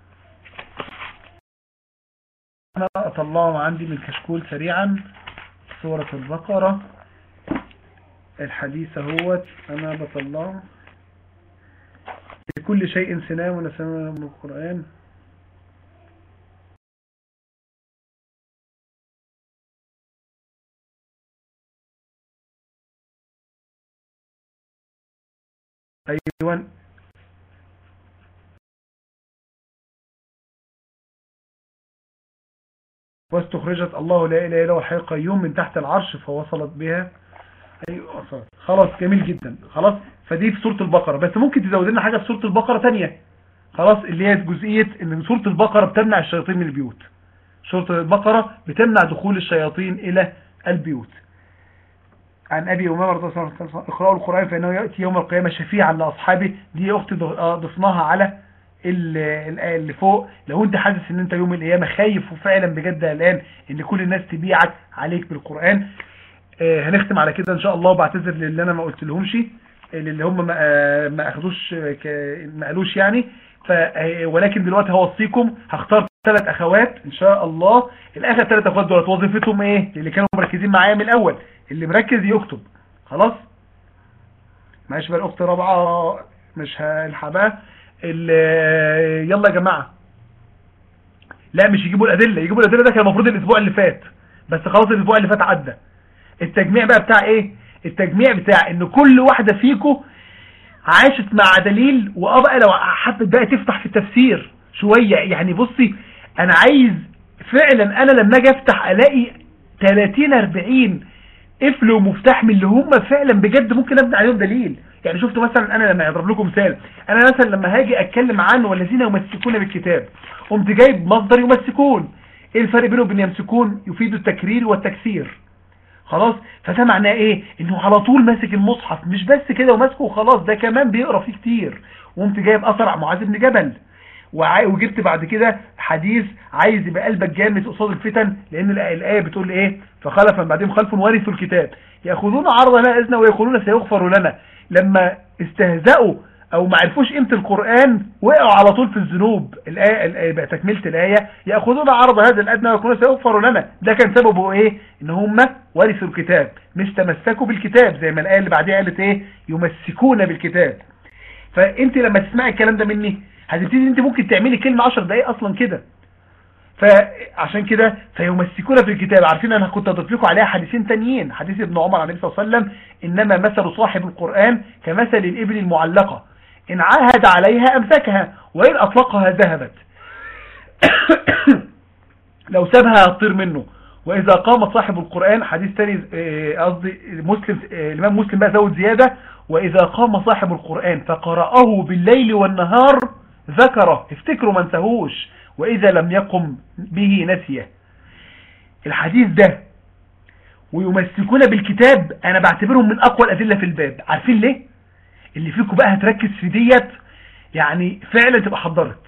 أنا أطلعه عندي من الكشكول سريعا سورة البقرة الحديث هو أنا بطلعه لكل شيء سنام ونسمى من القرآن أيوة واستخرجت الله لا إله إلا هو الحي القيوم من تحت العرش فوصلت بها أيوة وصلت خلاص جميل جدا خلاص فدي في سورة البقرة بس ممكن تزود لنا حاجة في سورة البقرة تانية خلاص اللي هي جزئية ان سورة البقرة بتمنع الشياطين من البيوت سورة البقرة بتمنع دخول الشياطين إلى البيوت عن أبي أمامة رضي الله عنه اقرأوا القرآن فإنه يأتي يوم القيامة شفيعا لأصحابه دي أختي ضفناها على الآية اللي فوق لو انت حاسس ان انت يوم القيامة خايف وفعلا بجد الآن ان كل الناس تبيعك عليك بالقرآن آه هنختم على كده ان شاء الله وبعتذر للي انا ما قلت لهمش اللي هم ما, آه ما اخدوش ما قالوش يعني ف ولكن دلوقتي هوصيكم هختار ثلاث اخوات ان شاء الله الاخر ثلاث اخوات دول وظيفتهم ايه اللي كانوا مركزين معايا من الاول اللي مركز يكتب خلاص معلش بقى الاخت رابعه مش هلحق بقى يلا يا جماعه لا مش يجيبوا الادله يجيبوا الادله ده كان المفروض الاسبوع اللي فات بس خلاص الاسبوع اللي فات عدى التجميع بقى بتاع ايه التجميع بتاع ان كل واحده فيكم عاشت مع دليل وابقى لو حبت بقى تفتح في التفسير شويه يعني بصي انا عايز فعلا انا لما اجي افتح الاقي 30 40 قفل ومفتاح من اللي هم فعلا بجد ممكن ابني عليهم دليل يعني شفتوا مثلا انا لما اضرب لكم مثال انا مثلا لما هاجي اتكلم عن والذين يمسكون بالكتاب قمت جايب مصدر يمسكون ايه الفرق بينه وبين يمسكون يفيد التكرير والتكسير خلاص فده معناه ايه انه على طول ماسك المصحف مش بس كده وماسكه وخلاص ده كمان بيقرا فيه كتير وقمت جايب اثر معاذ بن جبل وجبت بعد كده حديث عايز يبقى قلبك جامد قصاد الفتن لان الايه بتقول ايه فخلف من بعدهم خلف ورثوا الكتاب ياخذون عرض لنا اذنا ويقولون سيغفر لنا لما استهزأوا او ما عرفوش قيمه القرآن وقعوا على طول في الذنوب الآية, الآية بقى تكملة الآية يأخذون عرض هذا الأدنى ويقولون سيغفر لنا ده كان سببه ايه ان هم ورثوا الكتاب مش تمسكوا بالكتاب زي ما الآية اللي بعديها قالت ايه يمسكون بالكتاب فانت لما تسمعي الكلام ده مني هتبتدي انت ممكن تعملي كلمة 10 دقايق اصلا كده فعشان كده فيمسكون في الكتاب عارفين انا كنت اضيف لكم عليها حديثين تانيين حديث ابن عمر عن النبي صلى الله عليه وسلم انما مثل صاحب القرآن كمثل الابل المعلقة ان عاهد عليها امسكها وان اطلقها ذهبت لو سابها هتطير منه واذا قام صاحب القرآن حديث تاني قصدي مسلم الامام مسلم بقى زود زيادة واذا قام صاحب القرآن فقرأه بالليل والنهار ذكره افتكروا ما انسهوش واذا لم يقم به نسيه الحديث ده ويمسكون بالكتاب انا بعتبرهم من اقوى الادلة في الباب عارفين ليه اللي فيكم بقى هتركز في ديت يعني فعلا تبقى حضرت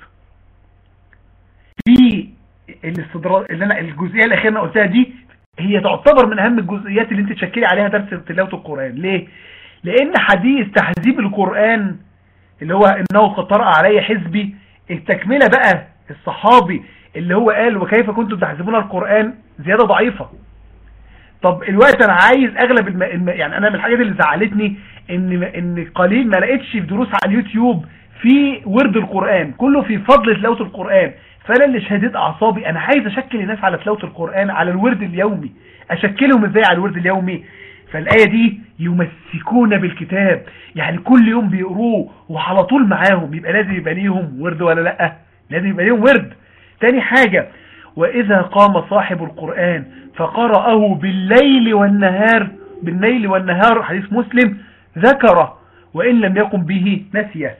في الاستدراج اللي انا الجزئيه الاخيره اللي قلتها دي هي تعتبر من اهم الجزئيات اللي انت تشكلي عليها درس تلاوه القران ليه لان حديث تحذيب القران اللي هو انه قد طرأ علي حزبي التكمله بقى الصحابي اللي هو قال وكيف كنتم تحذبون القران زياده ضعيفه طب الوقت انا عايز اغلب الم... الم... يعني انا من الحاجات اللي زعلتني ان ان قليل ما لقيتش في دروس على اليوتيوب في ورد القرآن كله في فضل تلاوة القرآن فانا اللي شهدت اعصابي انا عايز اشكل الناس على تلاوة القرآن على الورد اليومي اشكلهم ازاي على الورد اليومي فالآية دي يمسكون بالكتاب يعني كل يوم بيقروه وعلى طول معاهم يبقى لازم يبقى ليهم ورد ولا لا لازم يبقى ليهم ورد تاني حاجة وإذا قام صاحب القرآن فقرأه بالليل والنهار بالليل والنهار حديث مسلم ذكره وإن لم يقم به نسيه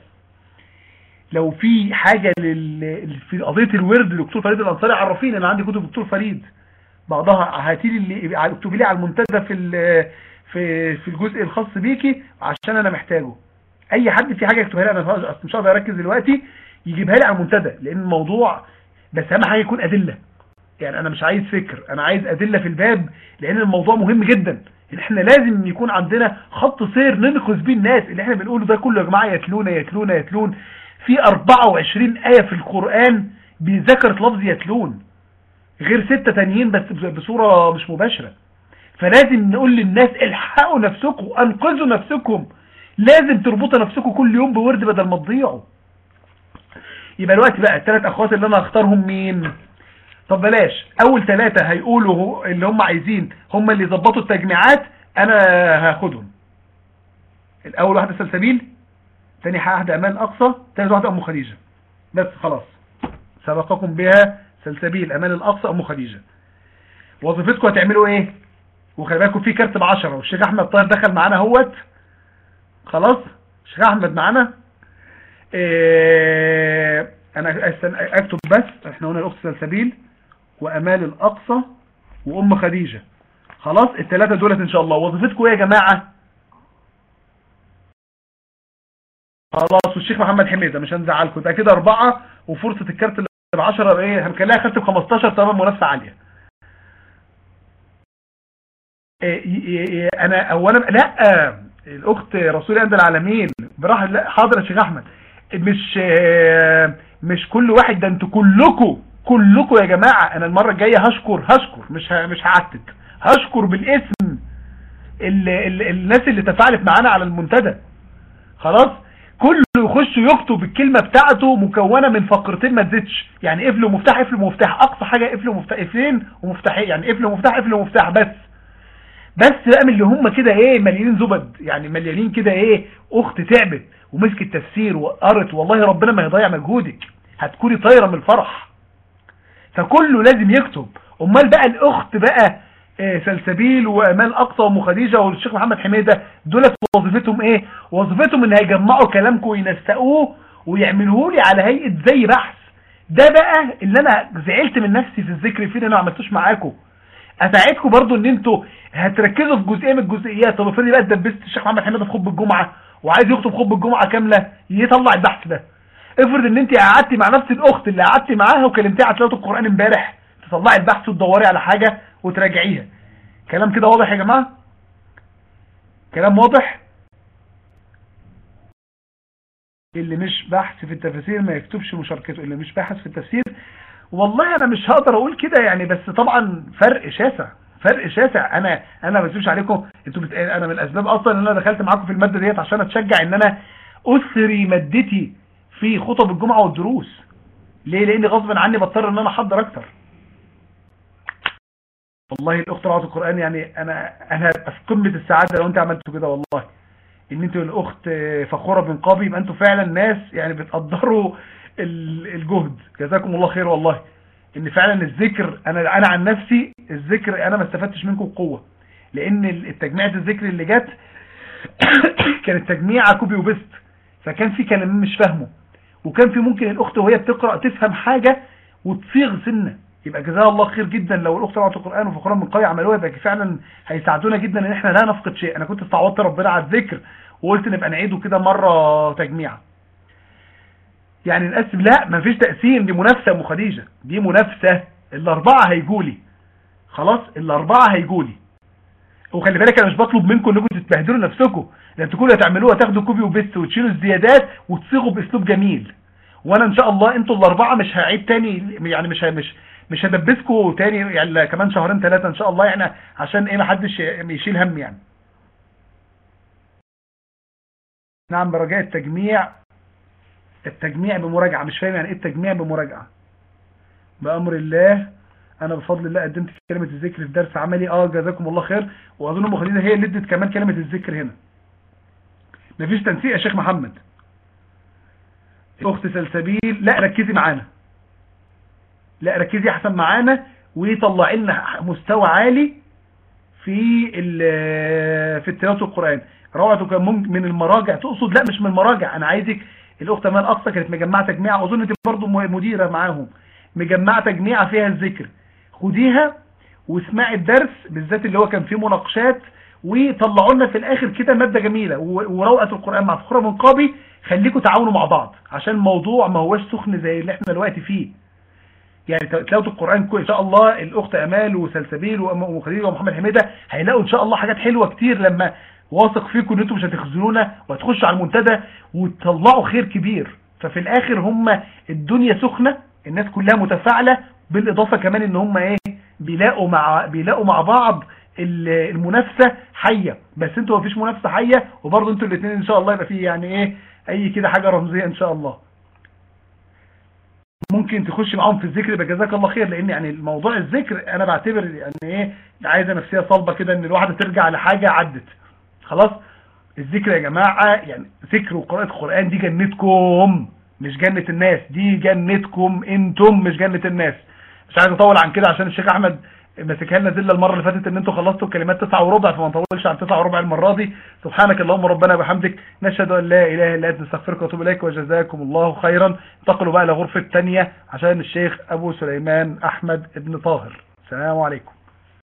لو في حاجة لل... في قضية الورد دكتور فريد الأنصاري عرفين أنا عندي كتب دكتور فريد بعضها هاتي لي اكتبي لي على المنتدى في ال... في في الجزء الخاص بيكي عشان انا محتاجه اي حد في حاجه يكتبها لي انا مش هقدر اركز دلوقتي يجيبها لي على المنتدى لان الموضوع بس اهم حاجه يكون ادله يعني انا مش عايز فكر انا عايز ادله في الباب لان الموضوع مهم جدا ان احنا لازم يكون عندنا خط سير ننقذ بيه الناس اللي احنا بنقوله ده كله يا جماعه يتلون يتلون يتلون في 24 آية في القرآن بذكرت لفظ يتلون غير ستة تانيين بس بصورة مش مباشرة فلازم نقول للناس الحقوا نفسكم انقذوا نفسكم لازم تربطوا نفسكم كل يوم بورد بدل ما تضيعوا يبقى الوقت بقى الثلاث اخوات اللي انا هختارهم مين طب بلاش اول ثلاثة هيقولوا اللي هم عايزين هم اللي يظبطوا التجميعات انا هاخدهم الاول واحدة سلسبيل تاني واحدة امان اقصى تالت واحدة ام خديجة بس خلاص سبقكم بها سلسبيل امان الاقصى ام خديجة وظيفتكم هتعملوا ايه وخلي بالكم في كارت بعشرة والشيخ احمد طاهر دخل معانا اهوت خلاص الشيخ احمد معانا إيه انا اكتب بس احنا قلنا الاخت سلسبيل وامال الاقصى وام خديجة خلاص الثلاثة دولت ان شاء الله وظيفتكم ايه يا جماعة خلاص والشيخ محمد حميدة مش هنزعلكم ده كده اربعة وفرصة الكارت اللي ب 10 ايه هنخليها خدت ب 15 طبعا منافسة عالية إيه إيه إيه انا اولا لا الاخت رسول عند العالمين براحه لا حاضر يا شيخ احمد مش مش كل واحد ده انتوا كلكم كلكم يا جماعه انا المره الجايه هشكر هشكر مش ه- مش هعتب هشكر بالاسم ال ال الناس اللي تفاعلت معانا على المنتدى خلاص كله يخش يكتب الكلمة بتاعته مكونة من فقرتين ما تزيدش يعني قفل ومفتاح قفل ومفتاح اقصى حاجة قفل ومفتاح قفلين ومفتاحين يعني قفل ومفتاح قفل ومفتاح بس بس بقى من اللي هم كده ايه مليانين زبد يعني مليانين كده ايه اخت تعبت ومسكت تفسير وقرت والله ربنا ما هيضيع مجهودك هتكوني طايره من الفرح فكله لازم يكتب امال بقى الاخت بقى آه، سلسبيل وامال اقصى وام خديجه والشيخ محمد حميده دولت وظيفتهم ايه وظيفتهم ان هيجمعوا كلامكم وينسقوه ويعملوه لي على هيئه زي بحث ده بقى اللي انا زعلت من نفسي في الذكر فيه إن انا ما عملتوش معاكم اساعدكم برضو ان انتوا هتركزوا في جزئيه من الجزئيات طب افرضي بقى اتدبست الشيخ محمد حميده في خطبه الجمعه وعايز يخطب خطبه الجمعه كامله يطلع البحث ده افرض ان انت قعدتي مع نفس الاخت اللي قعدتي معاها وكلمتيها على تلاوه القران امبارح تطلعي البحث وتدوري على حاجه وتراجعيها كلام كده واضح يا جماعه كلام واضح اللي مش بحث في التفاسير ما يكتبش مشاركته اللي مش باحث في التفسير والله انا مش هقدر اقول كده يعني بس طبعا فرق شاسع فرق شاسع انا انا ما بسيبش عليكم انتوا بت... انا من الاسباب اصلا ان انا دخلت معاكم في الماده ديت عشان اتشجع ان انا اسري مادتي في خطب الجمعه والدروس ليه لان غصب عني بضطر ان انا احضر اكتر والله الاخت رعاة القران يعني انا انا هبقى في قمه السعاده لو انت عملتوا كده والله ان انتوا الاخت فخوره بنقابي يبقى انتوا فعلا ناس يعني بتقدروا ال- الجهد جزاكم الله خير والله ان فعلا الذكر انا انا عن نفسي الذكر انا ما استفدتش منكم بقوه لان التجميعة الذكر اللي جت كانت تجميعة كوبي وبيست فكان في كلام مش فاهمه وكان في ممكن الاخت وهي بتقرا تفهم حاجه وتصيغ سنه يبقى جزاها الله خير جدا لو الاخت قرأت القران وفخران من قوي عملوها يبقى فعلا هيساعدونا جدا ان احنا لا نفقد شيء انا كنت استعوضت ربنا على الذكر وقلت نبقى نعيده كده مره تجميعه يعني نقسم لا مفيش تقسيم دي منافسه يا ام خديجه دي منافسه الاربعه هيجولي خلاص الاربعه هيجولي وخلي بالك انا مش بطلب منكم انكم تتبهدلوا نفسكم ده انتوا كل هتعملوها تاخدوا كوبي وبيست وتشيلوا الزيادات وتصيغوا باسلوب جميل وانا ان شاء الله انتوا الاربعه مش هعيد تاني يعني مش مش مش هدبسكم تاني يعني كمان شهرين ثلاثه ان شاء الله يعني عشان ايه ما حدش يشيل هم يعني نعم برجاء التجميع التجميع بمراجعه مش فاهم يعني ايه التجميع بمراجعه بامر الله انا بفضل الله قدمت كلمه الذكر في درس عملي اه جزاكم الله خير واظن ام خديجه هي اللي ادت كمان كلمه الذكر هنا مفيش تنسيق يا شيخ محمد اخت سلسبيل لا ركزي معانا لا ركزي احسن معانا وطلعي لنا مستوى عالي في ال- في تلاوه القران روعته كان ممكن من المراجع تقصد لا مش من المراجع انا عايزك الاخت امال اقصى كانت مجمعه تجميعه واظن انت برضه مديره معاهم مجمعه تجميعه فيها الذكر خديها واسمعي الدرس بالذات اللي هو كان فيه مناقشات وطلعوا لنا في الاخر كده ماده جميله و- وروعه القران مع فخوره منقابي خليكم تعاونوا مع بعض عشان الموضوع ما هوش سخن زي اللي احنا دلوقتي فيه يعني تلاوه القران كو- ان شاء الله الاخت امال وسلسبيل وأم- وخديجه ومحمد حميده هيلاقوا ان شاء الله حاجات حلوه كتير لما واثق فيكم ان انتم مش هتخذلونا وهتخشوا على المنتدى وتطلعوا خير كبير ففي الاخر هم الدنيا سخنه الناس كلها متفاعله بالاضافه كمان ان هم ايه بيلاقوا مع بيلاقوا مع بعض ال- المنافسه حيه بس انتوا مفيش منافسه حيه وبرضه انتوا الاثنين ان شاء الله يبقى فيه يعني ايه اي كده حاجه رمزيه ان شاء الله ممكن تخش معاهم في الذكر يبقى جزاك الله خير لان يعني الموضوع الذكر انا بعتبر يعني ايه عايزه نفسيه صلبه كده ان الواحده ترجع لحاجه عدت خلاص الذكر يا جماعه يعني ذكر وقراءه القران دي جنتكم مش جنه الناس دي جنتكم انتم مش جنه الناس مش عايز اطول عن كده عشان الشيخ احمد ماسكها لنا زله المره اللي فاتت ان انتوا خلصتوا الكلمات 9 وربع فما نطولش عن 9 وربع المره دي سبحانك اللهم ربنا وبحمدك نشهد ان لا اله الا انت نستغفرك ونتوب اليك وجزاكم الله خيرا انتقلوا بقى لغرفه الثانيه عشان الشيخ ابو سليمان احمد ابن طاهر السلام عليكم